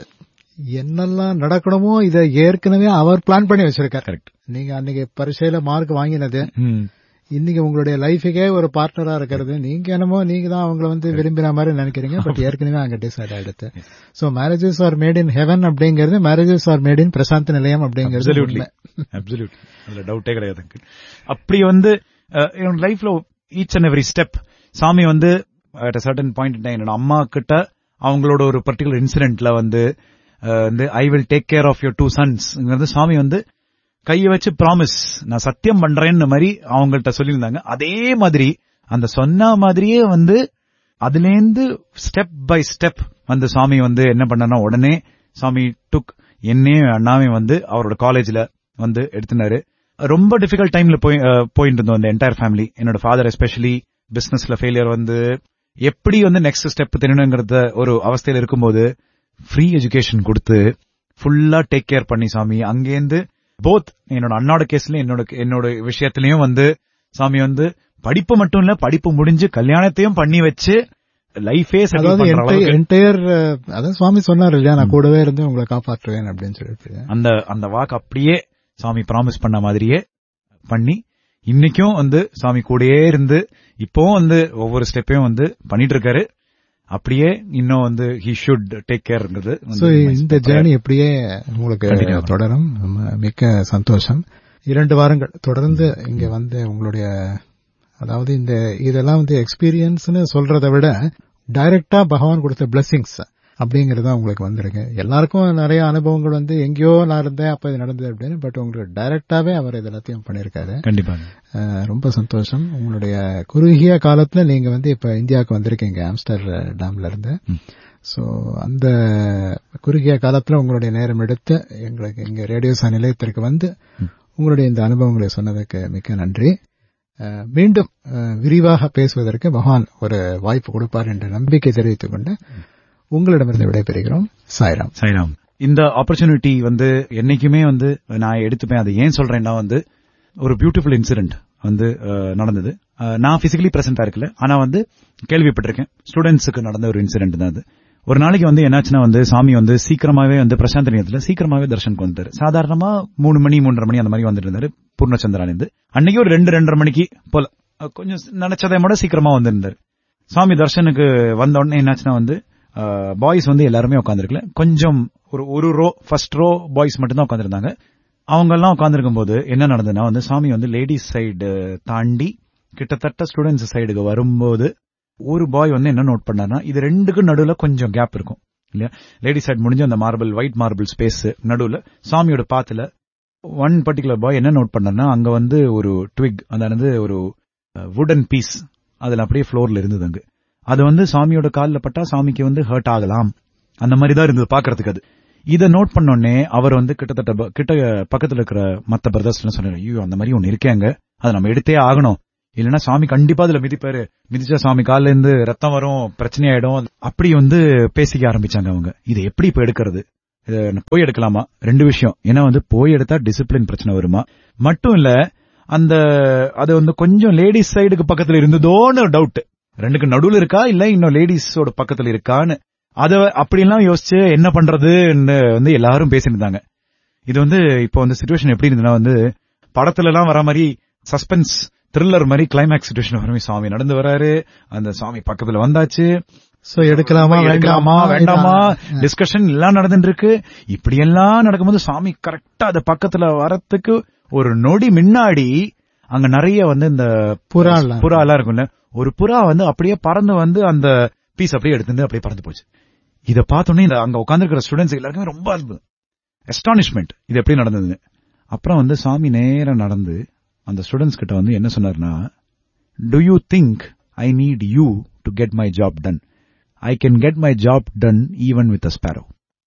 என்னெல்லாம் நடக்கணுமோ இதை ஏற்கனவே அவர் பிளான் பண்ணி வச்சிருக்காரு கரெக்ட் நீங்க அன்னைக்கு பரீட்சையில மார்க் வாங்கினது இன்னைக்கு உங்களுடைய லைஃபுக்கே ஒரு பார்ட்னரா இருக்கிறது நீங்க என்னமோ நீங்க தான் அவங்கள வந்து விரும்பின மாதிரி நினைக்கிறீங்க பட் ஏற்கனவே அங்க டிசைட் ஆயிடுது so marriages are made in heaven அப்படிங்கிறது marriages are made in Prasanthi Nilayam அப்படிங்கிறது அப்சல்யூட்லி உண்மை. அப்சல்யூட்லி அதுல டவுட்டே கிடையாது uncle. அப்படி வந்து அஹ், என்னோட லைஃப்ல ஈச் அண்ட் எவ்ரி ஸ்டெப் சாமி வந்து அட் சர்டன் பாயிண்ட் என்னோட அம்மா கிட்ட அவங்களோட ஒரு பர்டிகுலர் இன்சிடென்ட்ல வந்து அஹ், வந்து I will take care of your two sons சாமி வந்து கையை வச்சு ப்ராமிஸ் நான் சத்தியம் பண்றேன்னு மாதிரி அவங்கள்ட்ட சொல்லியிருந்தாங்க அதே மாதிரி அந்த சொன்ன மாதிரியே வந்து அதுலேருந்து ஸ்டெப் பை ஸ்டெப் வந்து சாமி வந்து என்ன பண்ணனா உடனே சாமி டுக் என்னையும் அண்ணாவையும் வந்து அவரோட காலேஜ்ல வந்து எடுத்துனாரு ரொம்ப டிஃபிகல்ட் டைம்ல போய் அஹ், போயிட்டு இருந்தோம் அந்த என்டையர் ஃபேமிலி என்னோட ஃபாதர் எஸ்பெஷலி பிசினஸ்ல ஃபெயிலியர் வந்து எப்படி வந்து நெக்ஸ்ட் ஸ்டெப் தெரியணுங்கிறத ஒரு அவஸ்தையில இருக்கும்போது ஃப்ரீ எஜுகேஷன் கொடுத்து ஃபுல்லா டேக் கேர் பண்ணி சாமி அங்கேருந்து போத் என்னோட அண்ணாவோட கேஸ்ல என்னோட என்னோட விஷயத்திலயும் வந்து சாமி வந்து படிப்பு மட்டும் இல்ல படிப்பு முடிஞ்சு கல்யாணத்தையும் பண்ணி வச்சு லைஃபே செட்டில் அதாவது பண்ற அளவுக்கு என்டையர் அதான் சுவாமி சொன்னார் இல்லையா நான் கூடவே இருந்து உங்களை காப்பாற்றுவேன் அப்படின்னு சொல்லிட்டு அந்த அந்த வாக்கு அப்படியே சாமி ப்ராமிஸ் பண்ண மாதிரியே பண்ணி இன்னைக்கும் வந்து சாமி கூடயே இருந்து இப்போவும் வந்து ஒவ்வொரு ஸ்டெப்பையும் வந்து பண்ணிட்டு இருக்காரு அப்படியே இன்னும் வந்து ஹி ஷுட் டேக் கேர்ங்கிறது சோ இந்த ஜேர்னி எப்படியே உங்களுக்கு Continue ஆகணும். தொடரும் ம- மிக்க சந்தோஷம் இரண்டு வாரங்கள் தொடர்ந்து இங்க வந்து உங்களுடைய அதாவது இந்த இதெல்லாம் வந்து எக்ஸ்பீரியன்ஸ்னு சொல்றதை விட டைரக்டா பகவான் கொடுத்த பிளெஸிங்ஸ் அப்படிங்கறது தான் உங்களுக்கு வந்திருக்கு எல்லாருக்கும் நிறைய அனுபவங்கள் வந்து எங்கேயோ நான் இருந்தேன் அப்ப இது நடந்தது அப்படின்னு பட் உங்களுக்கு டைரக்டாவே அவர் இது எல்லாத்தையும் பண்ணிருக்காரு கண்டிப்பாக அஹ், ரொம்ப சந்தோஷம் உங்களுடைய குறுகிய காலத்துல நீங்க வந்து இப்ப இந்தியாவுக்கு வந்திருக்கீங்க ஆம்ஸ்டர் டேம்ல இருந்து ம். சோ அந்த குறுகிய காலத்துல உங்களுடைய நேரம் எடுத்து எங்களுக்கு இங்க ரேடியோ சா நிலையத்திற்கு வந்து உங்களுடைய இந்த அனுபவங்களை சொன்னதுக்கு மிக்க நன்றி அஹ், மீண்டும் அஹ், விரிவாக பேசுவதற்கு பகவான் ஒரு வாய்ப்பு கொடுப்பார் என்ற நம்பிக்கை தெரிவித்துக் கொண்டு உங்களிடமிருந்து விடைபெறுகிறோம் சாய்ராம் சாய்ராம் இந்த ஆப்பர்ச்சுனிட்டி வந்து என்னைக்குமே வந்து நான் எடுத்துப்பேன் அதை ஏன் சொல்றேன்னா வந்து ஒரு பியூட்டிஃபுல் இன்சிடென்ட் வந்து அஹ், நடந்தது அஹ், நான் பிசிக்கலி பிரசன்டா இருக்கல ஆனா வந்து கேள்விப்பட்டிருக்கேன் ஸ்டூடெண்ட்ஸுக்கு நடந்த ஒரு இன்சிடென்ட் தான் அது ஒரு நாளைக்கு வந்து என்னாச்சுன்னா வந்து சாமி வந்து சீக்கிரமாவே வந்து பிரசாந்த் நிலையத்துல சீக்கிரமாவே தர்ஷனுக்கு வந்துட்டாரு சாதாரணமா மூணு மணி மூன்றரை மணி அந்த மாதிரி வந்துட்டு இருந்தாரு பூர்ணச்சந்திராலேருந்து அன்னைக்கு ஒரு ரெண்டு ரெண்டரை மணிக்கு போல அஹ், கொஞ்சம் நினைச்சதை விட சீக்கிரமா வந்திருந்தாரு சாமி தர்ஷனுக்கு வந்த உடனே என்னாச்சுன்னா வந்து பாய்ஸ் வந்து எல்லாருமே உட்காந்துருக்கல கொஞ்சம் ஒரு ஒரு ரோ ஃபர்ஸ்ட் ரோ பாய்ஸ் மட்டும்தான் உட்காந்துருந்தாங்க அவங்க எல்லாம் உட்காந்துருக்கும் போது என்ன நடந்ததுன்னா வந்து சாமி வந்து லேடிஸ் சைடு தாண்டி கிட்டத்தட்ட ஸ்டூடெண்ட்ஸ் சைடுக்கு வரும்போது ஒரு பாய் வந்து என்ன நோட் பண்ணாருன்னா இது ரெண்டுக்கும் நடுவுல கொஞ்சம் கேப் இருக்கும் இல்லையா லேடிஸ் சைடு முடிஞ்ச அந்த மார்பிள் ஒயிட் மார்பிள் ஸ்பேஸ் நடுவுல சாமியோட பாத்துல ஒன் பர்டிகுலர் பாய் என்ன நோட் பண்ணாருன்னா அங்க வந்து ஒரு ட்விக் அதாவது ஒரு வுடன் பீஸ் அதுல அப்படியே ஃப்ளோர்ல இருந்தது அங்க அது வந்து சாமியோட கால்ல பட்டா சாமிக்கு வந்து ஹர்ட் ஆகலாம் அந்த மாதிரி தான் இருந்தது பாக்குறதுக்கு அது இதை நோட் பண்ணோடனே அவர் வந்து கிட்டத்தட்ட ப- கிட்ட பக்கத்துல இருக்கிற மத்த பிரதர்ஸ் சொன்னாரு ஐயோ அந்த மாதிரி ஒன்னு இருக்கேங்க அதை நம்ம எடுத்தே ஆகணும் இல்லைன்னா சாமி கண்டிப்பா அதுல மிதிப்பாரு மிதிச்சா சாமி கால்ல இருந்து ரத்தம் வரும் பிரச்சனை ஆயிடும் அப்படி வந்து பேசிக்க ஆரம்பிச்சாங்க அவங்க இதை எப்படி இப்ப எடுக்கிறது இதை போய் எடுக்கலாமா ரெண்டு விஷயம் ஏன்னா வந்து போய் எடுத்தா டிசிப்ளின் பிரச்சனை வருமா மட்டும் இல்ல அந்த அது வந்து கொஞ்சம் லேடிஸ் சைடுக்கு பக்கத்துல இருந்ததோன்னு டவுட் ரெண்டுக்கு நடுவுல இருக்கா இல்ல இன்னும் லேடிஸோட பக்கத்துல இருக்கான்னு அத அப்படியெல்லாம் யோசிச்சு என்ன பண்றதுன்னு வந்து எல்லாரும் பேசிட்டு இருந்தாங்க இது வந்து இப்போ வந்து சுச்சுவேஷன் எப்படி இருந்ததுன்னா வந்து படத்துல எல்லாம் வர மாதிரி சஸ்பென்ஸ் த்ரில்லர் மாதிரி கிளைமேக்ஸ் சுச்சுவேஷன் வர மாதிரி சாமி நடந்து வராரு அந்த சாமி பக்கத்துல வந்தாச்சு சோ எடுக்கலாமா எடுக்கலாமா வேண்டாமா டிஸ்கஷன் எல்லாம் நடந்துட்டு இருக்கு இப்படி எல்லாம் நடக்கும்போது சாமி கரெக்டா அது பக்கத்துல வரத்துக்கு ஒரு நொடி முன்னாடி அங்க நிறைய வந்து இந்த புறா எல்லாம் புறா எல்லாம் இருக்கும்ல ஒரு புறா வந்து அப்படியே பறந்து வந்து அந்த பீஸ் அப்படியே எடுத்து அப்படியே பறந்து போச்சு இத பார்த்தோன்னே இந்த அங்க உட்காந்துருக்கிற ஸ்டூடெண்ட்ஸ் எல்லாருக்குமே ரொம்ப அற்புதம் எஸ்டானிஷ்மெண்ட் இது எப்படி நடந்தது அப்புறம் வந்து சாமி நேரா நடந்து அந்த ஸ்டூடெண்ட்ஸ் கிட்ட வந்து என்ன சொன்னார்னா do you think I need you to get my job done I can get my job done even with a sparrow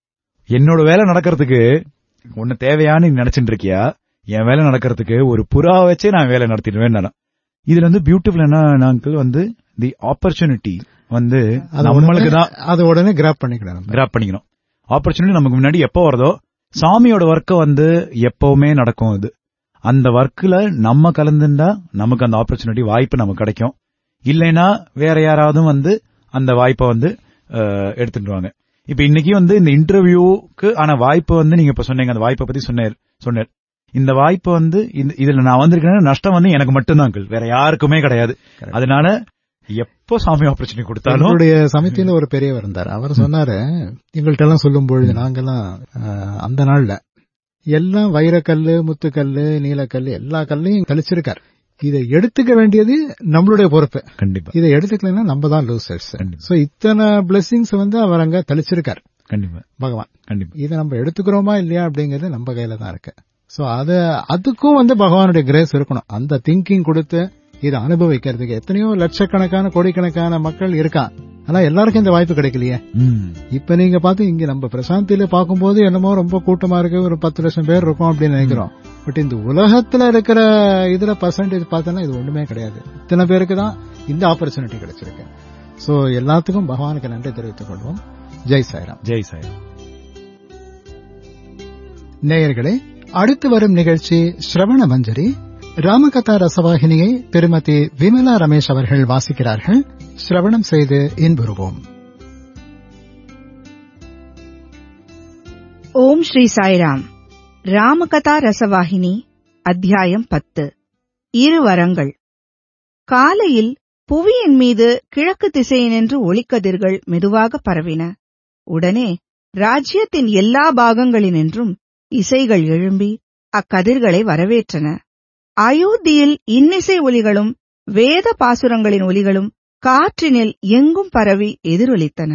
என்னோட வேலை நடக்கிறதுக்கு உன்னை தேவையான்னு நீ நினைச்சிட்டு இருக்கியா என் வேலை நடக்கிறதுக்கு ஒரு புறா வச்சே நான் வேலை நடத்திடுவேன் இதுல வந்து பியூட்டிஃபுல் என்ன அங்கிள் வந்து தி ஆப்பர்ச்சுனிட்டி வந்து அது நம்மளுக்கு தான் உடனே- அது உடனே கிராப் பண்ணிக்கலாம் நம்ம. கிராப் பண்ணிக்கணும் ஆப்பர்ச்சுனிட்டி நமக்கு முன்னாடி எப்போ வருதோ சாமியோட ஒர்க்கு வந்து எப்பவுமே நடக்கும் அது அந்த ஒர்க்ல நம்ம கலந்துண்டா நமக்கு அந்த ஆப்பர்ச்சுனிட்டி வாய்ப்பு நமக்கு கிடைக்கும் இல்லைன்னா வேற யாராவது வந்து அந்த வாய்ப்பை வந்து அஹ், எடுத்துட்டுவாங்க இப்ப இன்னைக்கு வந்து இந்த இன்டர்வியூக்கு ஆன வாய்ப்பு வந்து நீங்க இப்ப சொன்னீங்க அந்த வாய்ப்பை பத்தி சொன்னார் சொன்னார் இந்த வாய்ப்பு வந்து இந்த- இதுல நான் வந்திருக்கேன் நஷ்டம் வந்து எனக்கு மட்டும்தான் uncle. வேற யாருக்குமே கிடையாது அதனால எப்போ சாமி ஆப்பர்ச்சுனிட்டி கொடுத்தாலும் எங்களுடைய சமிதியில ஒரு பெரியவர் இருந்தார் அவர் சொன்னாரு எங்கள்கிட்ட எல்லாம் சொல்லும் பொழுது நாங்கெல்லாம் அஹ், அந்த நாள்ல எல்லாம் வைரக்கல்லு முத்துக்கல்லு நீலக்கல்லு எல்லா கல்லையும் தெளிச்சிருக்கார் இதை எடுத்துக்க வேண்டியது நம்மளுடைய பொறுப்பு கண்டிப்பா இதை எடுத்துக்கலைன்னா நம்ம தான் லூசர்ஸ் கண்டிப்பா. சோ இத்தனை பிளெஸிங்ஸ் வந்து அவர் அங்க தெளிச்சிருக்கார் கண்டிப்பா பகவான் கண்டிப்பா இதை நம்ம எடுத்துக்கிறோமா இல்லையா அப்படிங்கறது நம்ம கையில தான் இருக்கு சோ அது அதுக்கும் வந்து பகவானுடைய கிரேஸ் இருக்கணும் அந்த திங்கிங் கொடுத்து இதை அனுபவிக்கிறதுக்கு எத்தனையோ லட்சக்கணக்கான கோடிக்கணக்கான மக்கள் இருக்கான் ஆனா எல்லாருக்கும் இந்த வாய்ப்பு கிடைக்கலையே ம் இப்ப நீங்க பார்த்து இங்க நம்ம பிரசாந்தில பார்க்கும்போது என்னமோ ரொம்ப கூட்டமா இருக்கு ஒரு பத்து லட்சம் பேர் இருக்கும் அப்படின்னு நினைக்கிறோம் பட் இந்த உலகத்துல இருக்கிற இதுல பர்சன்டேஜ் பார்த்தோன்னா இது ஒண்ணுமே கிடையாது இத்தனை பேருக்கு தான் இந்த ஆப்பர்ச்சுனிட்டி கிடைச்சிருக்கு சோ எல்லாத்துக்கும் பகவானுக்கு நன்றி தெரிவித்துக் கொள்வோம் ஜெய் சாய்ராம் ஜெய் சாய் நேயர்களே அடுத்து வரும் நிகழ்ச்சி ஸ்ரவண மஞ்சரி ராமகதா ரசவாகினியை திருமதி விமலா ரமேஷ் அவர்கள் வாசிக்கிறார்கள் ஸ்ரவணம் செய்து இன்புறுவோம் ஓம் ஸ்ரீ சாய்ராம் ராமகதா ரசவாகினி அத்தியாயம் பத்து இரு வரங்கள் காலையில் புவியின் மீது கிழக்கு திசையினின்று ஒளிக்கதிர்கள் மெதுவாக பரவின உடனே ராஜ்யத்தின் எல்லா பாகங்களினின்றும் இசைகள் எழும்பி அக்கதிர்களை வரவேற்றன அயோத்தியில் இன்னிசை ஒலிகளும் வேத பாசுரங்களின் ஒலிகளும் காற்றினில் எங்கும் பரவி எதிரொலித்தன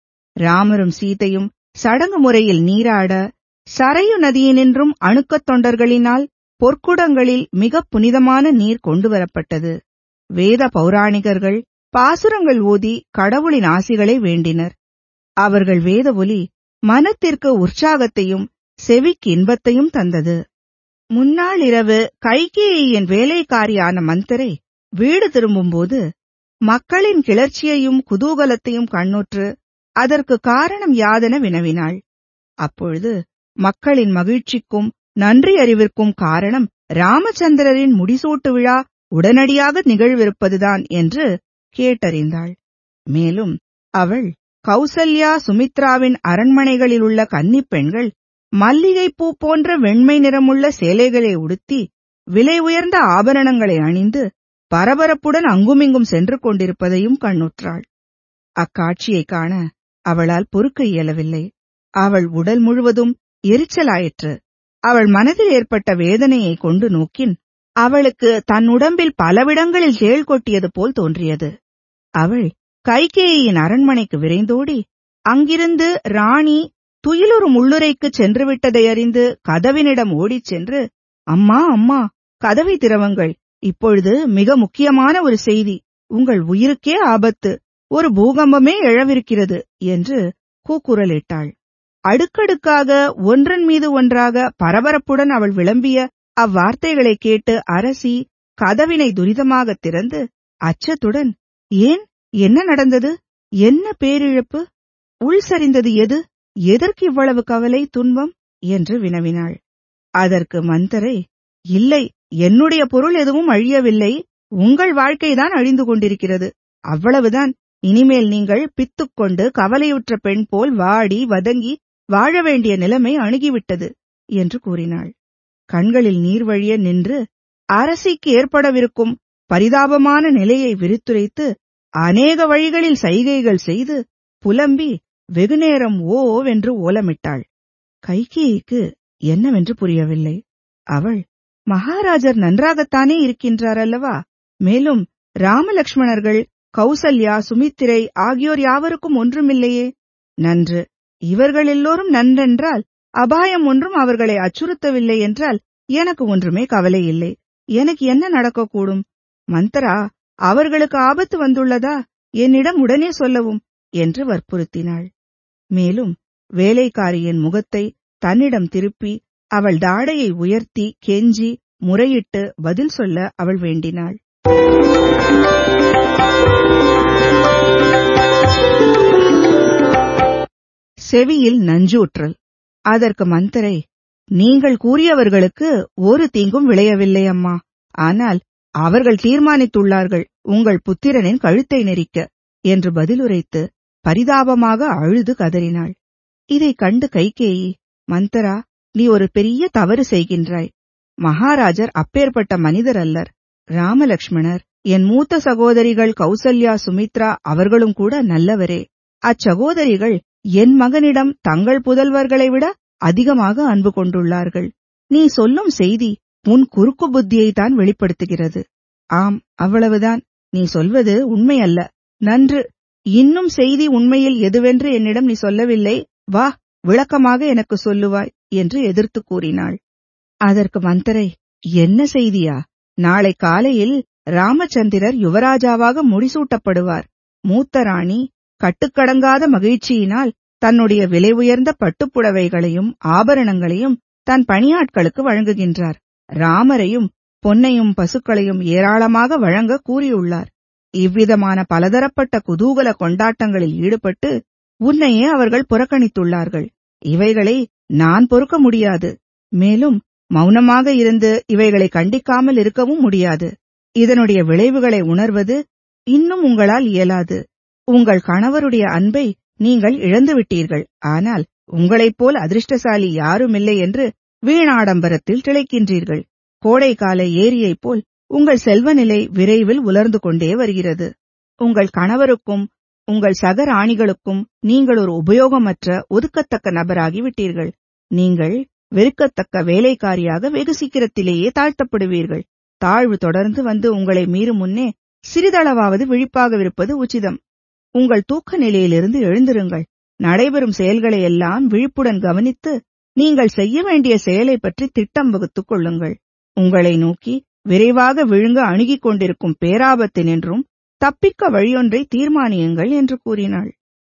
ராமரும் சீதையும் சடங்கு முறையில் நீராட சரையு நதியினின்றும் அணுக்கத் தொண்டர்களினால் பொற்குடங்களில் மிகப் புனிதமான நீர் கொண்டுவரப்பட்டது வேத பௌராணிகர்கள் பாசுரங்கள் ஓதி கடவுளின் ஆசிகளை வேண்டினர் அவர்கள் வேத ஒலி மனத்திற்கு உற்சாகத்தையும் செவிக்கு இன்பத்தையும் தந்தது முன்னாள் இரவு கைகேயின் வேலைக்காரியான மந்தரை வீடு திரும்பும்போது மக்களின் கிளர்ச்சியையும் குதூகலத்தையும் கண்ணுற்று அதற்கு காரணம் யாதென வினவினாள் அப்பொழுது மக்களின் மகிழ்ச்சிக்கும் நன்றி அறிவிற்கும் காரணம் ராமச்சந்திரரின் முடிசூட்டு விழா உடனடியாக நிகழ்விருப்பதுதான் என்று கேட்டறிந்தாள் மேலும் அவள் கௌசல்யா சுமித்ராவின் அரண்மனைகளில் உள்ள கன்னிப் பெண்கள் மல்லிகைப்பூ போன்ற வெண்மை நிறமுள்ள சேலைகளை உடுத்தி விலை உயர்ந்த ஆபரணங்களை அணிந்து பரபரப்புடன் அங்குமிங்கும் சென்று கொண்டிருப்பதையும் கண்ணுற்றாள் அக்காட்சியைக் காண அவளால் பொறுக்க இயலவில்லை அவள் உடல் முழுவதும் எரிச்சலாயிற்று அவள் மனதில் ஏற்பட்ட வேதனையை கொண்டு நோக்கின் அவளுக்கு தன் உடம்பில் பலவிடங்களில் சேல் கொட்டியது போல் தோன்றியது அவள் கைகேயின் அரண்மனைக்கு விரைந்தோடி அங்கிருந்து ராணி துயிலுறும் உள்ளுரைக்குச் சென்றுவிட்டதை அறிந்து கதவினிடம் ஓடிச் சென்று அம்மா அம்மா கதவை திறவுங்கள் இப்பொழுது மிக முக்கியமான ஒரு செய்தி உங்கள் உயிருக்கே ஆபத்து ஒரு பூகம்பமே எழவிருக்கிறது என்று கூக்குரலிட்டாள் அடுக்கடுக்காக ஒன்றன் மீது ஒன்றாக பரபரப்புடன் அவள் விளம்பிய அவ்வார்த்தைகளைக் கேட்டு அரசி கதவினை துரிதமாகத் திறந்து அச்சத்துடன் ஏன் என்ன நடந்தது என்ன பேரிழப்பு உள் சரிந்தது எது எதற்கு இவ்வளவு கவலை துன்பம் என்று வினவினாள் அதற்கு மந்தரை இல்லை என்னுடைய பொருள் எதுவும் அழியவில்லை உங்கள் வாழ்க்கைதான் அழிந்து கொண்டிருக்கிறது அவ்வளவுதான் இனிமேல் நீங்கள் பித்துக்கொண்டு கவலையுற்ற பெண் போல் வாடி வதங்கி வாழ வேண்டிய நிலைமை அணுகிவிட்டது என்று கூறினாள் கண்களில் நீர் வழிய நின்று அரசிக்கு ஏற்படவிருக்கும் பரிதாபமான நிலையை விரித்துரைத்து அநேக வழிகளில் சைகைகள் செய்து புலம்பி வெகுநேரம் ஓவென்று ஓலமிட்டாள் கைகேயிக்கு என்னவென்று புரியவில்லை அவள் மகாராஜர் நன்றாகத்தானே இருக்கின்றார் அல்லவா மேலும் ராமலக்ஷ்மணர்கள் கௌசல்யா சுமித்திரை ஆகியோர் யாவருக்கும் ஒன்றுமில்லையே நன்று இவர்கள் எல்லோரும் நன்றென்றால் அபாயம் ஒன்றும் அவர்களை அச்சுறுத்தவில்லை என்றால் எனக்கு ஒன்றுமே கவலை இல்லை எனக்கு என்ன நடக்கக்கூடும் மந்தரா அவர்களுக்கு ஆபத்து வந்துள்ளதா என்னிடம் உடனே சொல்லவும் என்று வற்புறுத்தினாள் மேலும் வேலைக்காரியின் முகத்தை தன்னிடம் திருப்பி அவள் தாடையை உயர்த்தி கெஞ்சி முறையிட்டு பதில் சொல்ல அவள் வேண்டினாள் செவியில் நஞ்சூற்றல் அதற்கு மந்தரை நீங்கள் கூறியவர்களுக்கு ஒரு தீங்கும் விளையவில்லை அம்மா ஆனால் அவர்கள் தீர்மானித்துள்ளார்கள் உங்கள் புத்திரனின் கழுத்தை நெரிக்க என்று பதிலுரைத்து பரிதாபமாக அழுது கதறினாள் இதைக் கண்டு கைகேயி மந்தரா நீ ஒரு பெரிய தவறு செய்கின்றாய் மகாராஜர் அப்பேற்பட்ட மனிதர் அல்லர் ராமலக்ஷ்மணர் என் மூத்த சகோதரிகள் கௌசல்யா சுமித்ரா அவர்களும் கூட நல்லவரே அச்சகோதரிகள் என் மகனிடம் தங்கள் புதல்வர்களை விட அதிகமாக அன்பு கொண்டுள்ளார்கள் நீ சொல்லும் செய்தி உன் குறுக்கு புத்தியைத்தான் வெளிப்படுத்துகிறது ஆம் அவ்வளவுதான் நீ சொல்வது உண்மையல்ல நன்று இன்னும் செய்தி உண்மையில் எதுவென்று என்னிடம் நீ சொல்லவில்லை வா விளக்கமாக எனக்கு சொல்லுவாய் என்று எதிர்த்து கூறினாள் அதற்கு மந்தரை என்ன செய்தியா நாளை காலையில் ராமச்சந்திரர் யுவராஜாவாக முடிசூட்டப்படுவார் மூத்த ராணி கட்டுக்கடங்காத மகிழ்ச்சியினால் தன்னுடைய விலை உயர்ந்த பட்டுப்புடவைகளையும் ஆபரணங்களையும் தன் பணியாட்களுக்கு வழங்குகின்றார் ராமரையும் பொன்னையும் பசுக்களையும் ஏராளமாக வழங்க கூறியுள்ளார் இவ்விதமான பலதரப்பட்ட குதூகல கொண்டாட்டங்களில் ஈடுபட்டு உன்னையே அவர்கள் புறக்கணித்துள்ளார்கள் இவைகளை நான் பொறுக்க முடியாது மேலும் மௌனமாக இருந்து இவைகளை கண்டிக்காமல் இருக்கவும் முடியாது இதனுடைய விளைவுகளை உணர்வது இன்னும் உங்களால் இயலாது உங்கள் கணவருடைய அன்பை நீங்கள் இழந்துவிட்டீர்கள் ஆனால் உங்களைப் போல் அதிர்ஷ்டசாலி யாருமில்லை என்று வீணாடம்பரத்தில் திளைக்கின்றீர்கள் கோடைக்கால ஏரியைப் போல் உங்கள் செல்வநிலை விரைவில் உலர்ந்து கொண்டே வருகிறது உங்கள் கணவருக்கும் உங்கள் சக ராணிகளுக்கும் நீங்கள் ஒரு உபயோகமற்ற ஒதுக்கத்தக்க நபராகி விட்டீர்கள் நீங்கள் வெறுக்கத்தக்க வேலைக்காரியாக வெகு சீக்கிரத்திலேயே தாழ்த்தப்படுவீர்கள் தாழ்வு தொடர்ந்து வந்து உங்களை மீறும் முன்னே சிறிதளவாவது விழிப்பாகவிருப்பது உச்சிதம் உங்கள் தூக்க நிலையிலிருந்து எழுந்திருங்கள் நடைபெறும் செயல்களை எல்லாம் விழிப்புடன் கவனித்து நீங்கள் செய்ய வேண்டிய செயலை பற்றி திட்டம் வகுத்துக் கொள்ளுங்கள் உங்களை நோக்கி விரைவாக விழுங்க அணுகிக் கொண்டிருக்கும் பேராபத்தினின்றும் தப்பிக்க வழியொன்றை தீர்மானியுங்கள் என்று கூறினாள்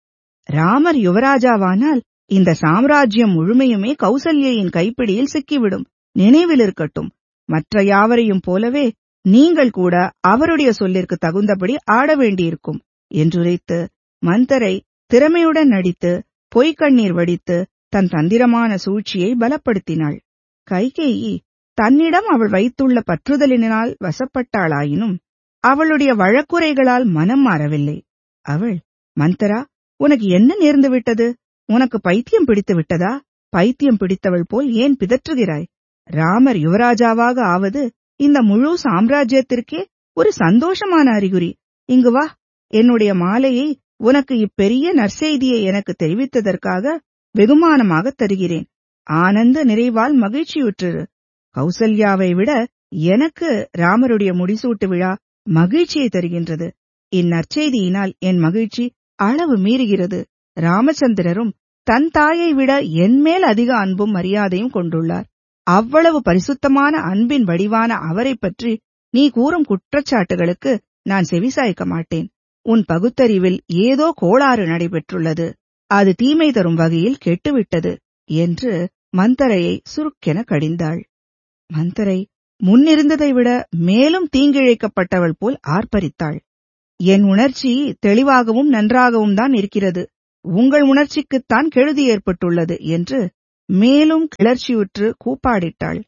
ராமர் யுவராஜாவானால் இந்த சாம்ராஜ்யம் முழுமையுமே கௌசல்யின் கைப்பிடியில் சிக்கிவிடும் நினைவில் இருக்கட்டும் மற்ற யாவரையும் போலவே நீங்கள் கூட அவருடைய சொல்லிற்கு தகுந்தபடி ஆட வேண்டியிருக்கும் என்றுரைத்து மந்தரை திறமையுடன் நடித்து பொய்க்கண்ணீர் வடித்து தன் தந்திரமான சூழ்ச்சியை பலப்படுத்தினாள் கைகேயி தன்னிடம் அவள் வைத்துள்ள பற்றுதலினால் வசப்பட்டாளாயினும் அவளுடைய வழக்குரைகளால் மனம் மாறவில்லை அவள் மந்தரா உனக்கு என்ன நேர்ந்து விட்டது உனக்கு பைத்தியம் பிடித்து விட்டதா பைத்தியம் பிடித்தவள் போல் ஏன் பிதற்றுகிறாய் ராமர் யுவராஜாவாக ஆவது இந்த முழு சாம்ராஜ்யத்திற்கே ஒரு சந்தோஷமான அறிகுறி இங்கு வா என்னுடைய மாலையை உனக்கு இப்பெரிய நற்செய்தியை எனக்கு தெரிவித்ததற்காக வெகுமானமாக தருகிறேன் ஆனந்த நிறைவால் மகிழ்ச்சியுற்றிரு கௌசல்யாவை விட எனக்கு ராமருடைய முடிசூட்டு விழா மகிழ்ச்சியை தருகின்றது இந்நற்செய்தியினால் என் மகிழ்ச்சி அளவு மீறுகிறது ராமச்சந்திரரும் தன் தாயை விட என்மேல் அதிக அன்பும் மரியாதையும் கொண்டுள்ளார் அவ்வளவு பரிசுத்தமான அன்பின் வடிவான அவரைப் பற்றி நீ கூறும் குற்றச்சாட்டுகளுக்கு நான் செவிசாய்க்க மாட்டேன் உன் பகுத்தறிவில் ஏதோ கோளாறு நடைபெற்றுள்ளது அது தீமை தரும் வகையில் கெட்டுவிட்டது என்று மந்தரையை சுருக்கென கடிந்தாள் மந்தரை முன்னிருந்ததை விட மேலும் தீங்கிழைக்கப்பட்டவள் போல் ஆர்ப்பரித்தாள் என் உணர்ச்சி தெளிவாகவும் நன்றாகவும் தான் இருக்கிறது உங்கள் உணர்ச்சிக்குத்தான் கெழுதி ஏற்பட்டுள்ளது என்று மேலும் கிளர்ச்சியுற்று கூப்பாடிட்டாள்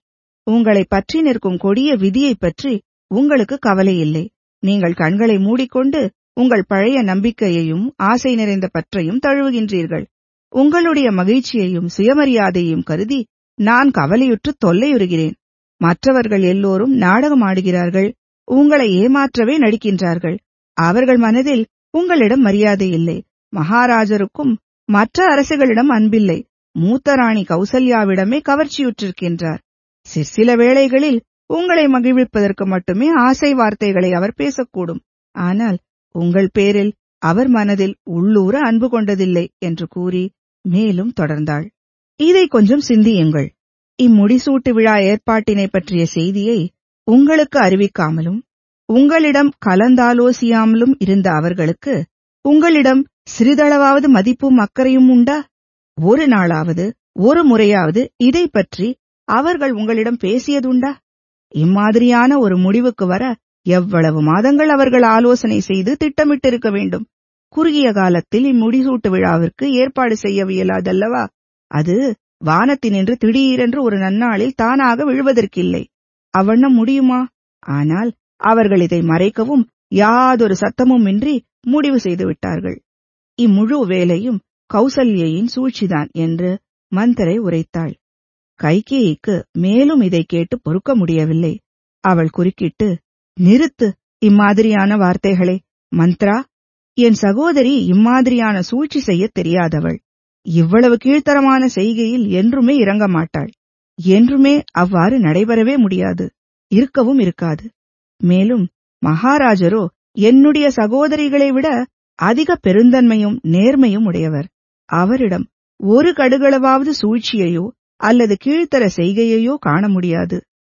உங்களை பற்றி நிற்கும் கொடிய விதியைப் பற்றி உங்களுக்கு கவலை இல்லை நீங்கள் கண்களை மூடிக்கொண்டு உங்கள் பழைய நம்பிக்கையையும் ஆசை நிறைந்த பற்றையும் தழுவுகின்றீர்கள் உங்களுடைய மகிழ்ச்சியையும் சுயமரியாதையையும் கருதி நான் கவலையுற்று தொல்லையுறுகிறேன் மற்றவர்கள் எல்லோரும் நாடகம் ஆடுகிறார்கள் உங்களை ஏமாற்றவே நடிக்கின்றார்கள் அவர்கள் மனதில் உங்களிடம் மரியாதை இல்லை மகாராஜருக்கும் மற்ற அரசுகளிடம் அன்பில்லை மூத்த ராணி கௌசல்யாவிடமே கவர்ச்சியுற்றிருக்கின்றார் சிற்சில வேளைகளில் உங்களை மகிழ்விப்பதற்கு மட்டுமே ஆசை வார்த்தைகளை அவர் பேசக்கூடும் ஆனால் உங்கள் பேரில் அவர் மனதில் உள்ளூர அன்பு கொண்டதில்லை என்று கூறி மேலும் தொடர்ந்தாள் இதை கொஞ்சம் சிந்தியுங்கள் இம்முடிசூட்டு விழா ஏற்பாட்டினை பற்றிய செய்தியை உங்களுக்கு அறிவிக்காமலும் உங்களிடம் கலந்தாலோசியாமலும் இருந்த அவர்களுக்கு உங்களிடம் சிறிதளவாவது மதிப்பும் அக்கறையும் உண்டா ஒரு நாளாவது ஒரு முறையாவது இதை பற்றி அவர்கள் உங்களிடம் பேசியதுண்டா இம்மாதிரியான ஒரு முடிவுக்கு வர எவ்வளவு மாதங்கள் அவர்கள் ஆலோசனை செய்து திட்டமிட்டிருக்க வேண்டும் குறுகிய காலத்தில் இம்முடிசூட்டு விழாவிற்கு ஏற்பாடு செய்யவியலாதல்லவா அது வானத்தினின்று திடீரென்று ஒரு நன்னாளில் தானாக விழுவதற்கில்லை அவ்வண்ணம் முடியுமா ஆனால் அவர்கள் இதை மறைக்கவும் யாதொரு சத்தமும் இன்றி முடிவு செய்து விட்டார்கள் இம்முழு வேலையும் கௌசல்யின் சூழ்ச்சிதான் என்று மந்தரை உரைத்தாள் கைகேயிக்கு மேலும் இதை கேட்டு பொறுக்க முடியவில்லை அவள் குறுக்கிட்டு நிறுத்து இம்மாதிரியான வார்த்தைகளை மந்த்ரா என் சகோதரி இம்மாதிரியான சூழ்ச்சி செய்ய தெரியாதவள் இவ்வளவு கீழ்த்தரமான செய்கையில் என்றுமே இறங்க மாட்டாள் என்றுமே அவ்வாறு நடைபெறவே முடியாது இருக்கவும் இருக்காது மேலும் மகாராஜரோ என்னுடைய சகோதரிகளை விட அதிக பெருந்தன்மையும் நேர்மையும் உடையவர் அவரிடம் ஒரு கடுகளவாவது சூழ்ச்சியையோ அல்லது கீழ்த்தர செய்கையையோ காண முடியாது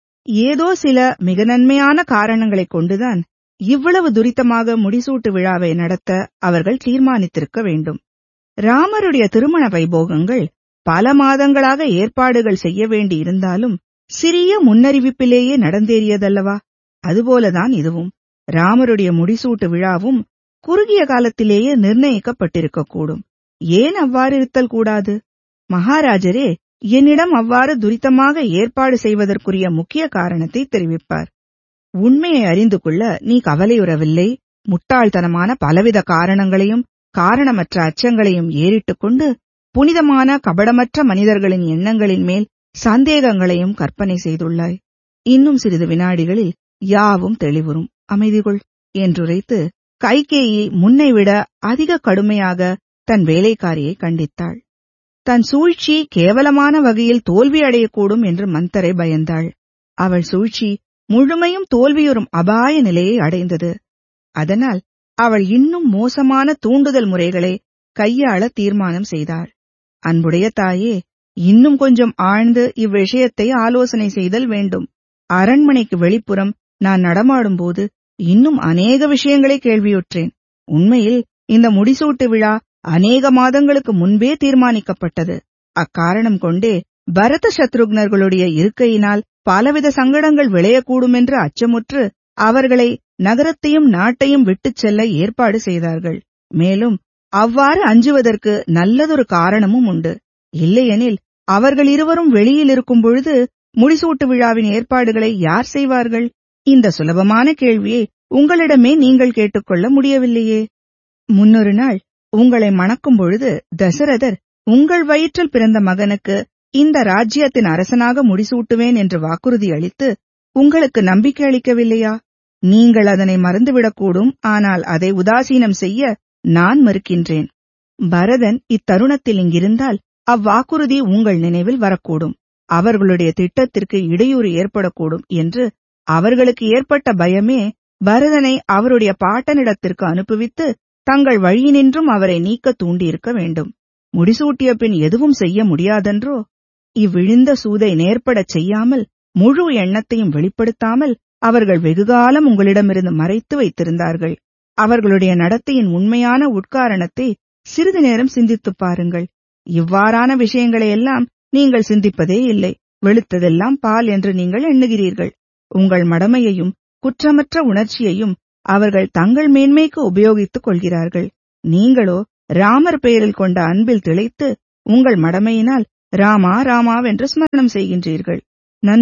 ஏதோ சில மிக நன்மையான காரணங்களைக் கொண்டுதான் இவ்வளவு துரிதமாக முடிசூட்டு விழாவை நடத்த அவர்கள் தீர்மானித்திருக்க வேண்டும் ராமருடைய திருமண வைபோகங்கள் பல மாதங்களாக ஏற்பாடுகள் செய்ய வேண்டி இருந்தாலும் சிறிய முன்னறிவிப்பிலேயே நடந்தேறியதல்லவா அதுபோலதான் இதுவும் ராமருடைய முடிசூட்டு விழாவும் குறுகிய காலத்திலேயே நிர்ணயிக்கப்பட்டிருக்கக்கூடும் ஏன் அவ்வாறு இருத்தல் கூடாது மகாராஜரே என்னிடம் அவ்வாறு துரிதமாக ஏற்பாடு செய்வதற்குரிய முக்கிய காரணத்தை தெரிவிப்பார் உண்மையை அறிந்து கொள்ள நீ கவலையுறவில்லை முட்டாள்தனமான பலவித காரணங்களையும் காரணமற்ற அச்சங்களையும் ஏறிட்டுக் கொண்டு புனிதமான கபடமற்ற மனிதர்களின் எண்ணங்களின் மேல் சந்தேகங்களையும் கற்பனை செய்துள்ளாய் இன்னும் சிறிது வினாடிகளில் யாவும் தெளிவுறும் அமைதிகொள் என்றுரைத்து கைகேயி முன்னைவிட அதிக கடுமையாக தன் வேலைக்காரியை கண்டித்தாள் தன் சூழ்ச்சி கேவலமான வகையில் தோல்வி அடையக்கூடும் என்று மந்தரை பயந்தாள் அவள் சூழ்ச்சி முழுமையும் தோல்வியுறும் அபாய நிலையை அடைந்தது அதனால் அவள் இன்னும் மோசமான தூண்டுதல் முறைகளை கையாள தீர்மானம் செய்தாள் அன்புடைய தாயே இன்னும் கொஞ்சம் ஆழ்ந்து இவ்விஷயத்தை ஆலோசனை செய்தல் வேண்டும் அரண்மனைக்கு வெளிப்புறம் நான் நடமாடும்போது இன்னும் அநேக விஷயங்களை கேள்வியுற்றேன் உண்மையில் இந்த முடிசூட்டு விழா அநேக மாதங்களுக்கு முன்பே தீர்மானிக்கப்பட்டது அக்காரணம் கொண்டே பரத சத்ருக்னர்களுடைய இருக்கையினால் பலவித சங்கடங்கள் விளையக்கூடுமென்று அச்சமுற்று அவர்களை நகரத்தையும் நாட்டையும் விட்டுச் செல்ல ஏற்பாடு செய்தார்கள் மேலும் அவ்வாறு அஞ்சுவதற்கு நல்லதொரு காரணமும் உண்டு இல்லையெனில் அவர்கள் இருவரும் வெளியில் இருக்கும் பொழுது முடிசூட்டு விழாவின் ஏற்பாடுகளை யார் செய்வார்கள் இந்த சுலபமான கேள்வியை உங்களிடமே நீங்கள் கேட்டுக்கொள்ள முடியவில்லையே முன்னொரு நாள் உங்களை மணக்கும் பொழுது தசரதர் உங்கள் வயிற்றில் பிறந்த மகனுக்கு இந்த ராஜ்யத்தின் அரசனாக முடிசூட்டுவேன் என்று வாக்குறுதி அளித்து உங்களுக்கு நம்பிக்கை அளிக்கவில்லையா நீங்கள் அதனை மறந்துவிடக்கூடும் ஆனால் அதை உதாசீனம் செய்ய நான் மறுக்கின்றேன் பரதன் இத்தருணத்தில் இங்கிருந்தால் அவ்வாக்குறுதி உங்கள் நினைவில் வரக்கூடும் அவர்களுடைய திட்டத்திற்கு இடையூறு ஏற்படக்கூடும் என்று அவர்களுக்கு ஏற்பட்ட பயமே பரதனை அவருடைய பாட்டனிடத்திற்கு அனுப்புவித்து தங்கள் வழியினின்றும் அவரை நீக்க தூண்டியிருக்க வேண்டும் முடிசூட்டிய பின் எதுவும் செய்ய முடியாதென்றோ இவ்விழிந்த சூதை நேர்படச் செய்யாமல் முழு எண்ணத்தையும் வெளிப்படுத்தாமல் அவர்கள் வெகுகாலம் உங்களிடமிருந்து மறைத்து வைத்திருந்தார்கள் அவர்களுடைய நடத்தையின் உண்மையான உட்காரணத்தை சிறிது நேரம் சிந்தித்துப் பாருங்கள் இவ்வாறான விஷயங்களையெல்லாம் நீங்கள் சிந்திப்பதே இல்லை வெளுத்ததெல்லாம் பால் என்று நீங்கள் எண்ணுகிறீர்கள் உங்கள் மடமையையும் குற்றமற்ற உணர்ச்சியையும் அவர்கள் தங்கள் மேன்மைக்கு உபயோகித்துக் கொள்கிறார்கள் நீங்களோ ராமர் பெயரில் கொண்ட அன்பில் திளைத்து உங்கள் மடமையினால் ராமா ராமாவென்று ஸ்மரணம் செய்கின்றீர்கள் நன்று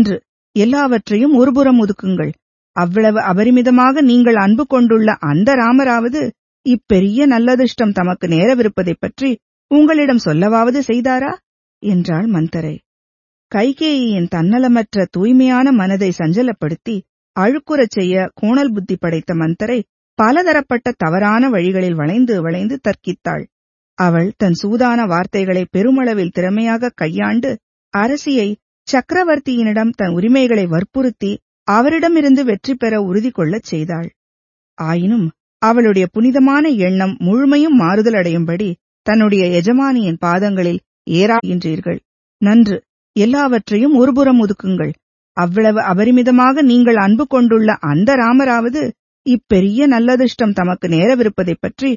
எல்லாவற்றையும் ஒருபுறம் ஒதுக்குங்கள் அவ்வளவு அபரிமிதமாக நீங்கள் அன்பு கொண்டுள்ள அந்த ராமராவது இப்பெரிய நல்லதிர்ஷ்டம் தமக்கு நேரவிருப்பதைப் பற்றி உங்களிடம் சொல்லவாவது செய்தாரா என்றாள் மந்தரை கைகேயியின் தன்னலமற்ற தூய்மையான மனதை சஞ்சலப்படுத்தி அழுக்குறச் செய்ய கோணல் புத்தி படைத்த மந்தரை பலதரப்பட்ட தவறான வழிகளில் வளைந்து வளைந்து தர்க்கித்தாள் அவள் தன் சூதான வார்த்தைகளை பெருமளவில் திறமையாக கையாண்டு அரசியை சக்கரவர்த்தியினிடம் தன் உரிமைகளை வற்புறுத்தி அவரிடமிருந்து வெற்றி பெற உறுதி கொள்ளச் செய்தாள் ஆயினும் அவளுடைய புனிதமான எண்ணம் முழுமையும் மாறுதல் அடையும்படி தன்னுடைய எஜமானியின் பாதங்களில் ஏறாகின்றீர்கள் நன்று எல்லாவற்றையும் ஒருபுறம் ஒதுக்குங்கள் அவ்வளவு அபரிமிதமாக நீங்கள் அன்பு கொண்டுள்ள அந்த ராமராவது இப்பெரிய நல்லதிர்ஷ்டம் தமக்கு நேரவிருப்பதைப் பற்றி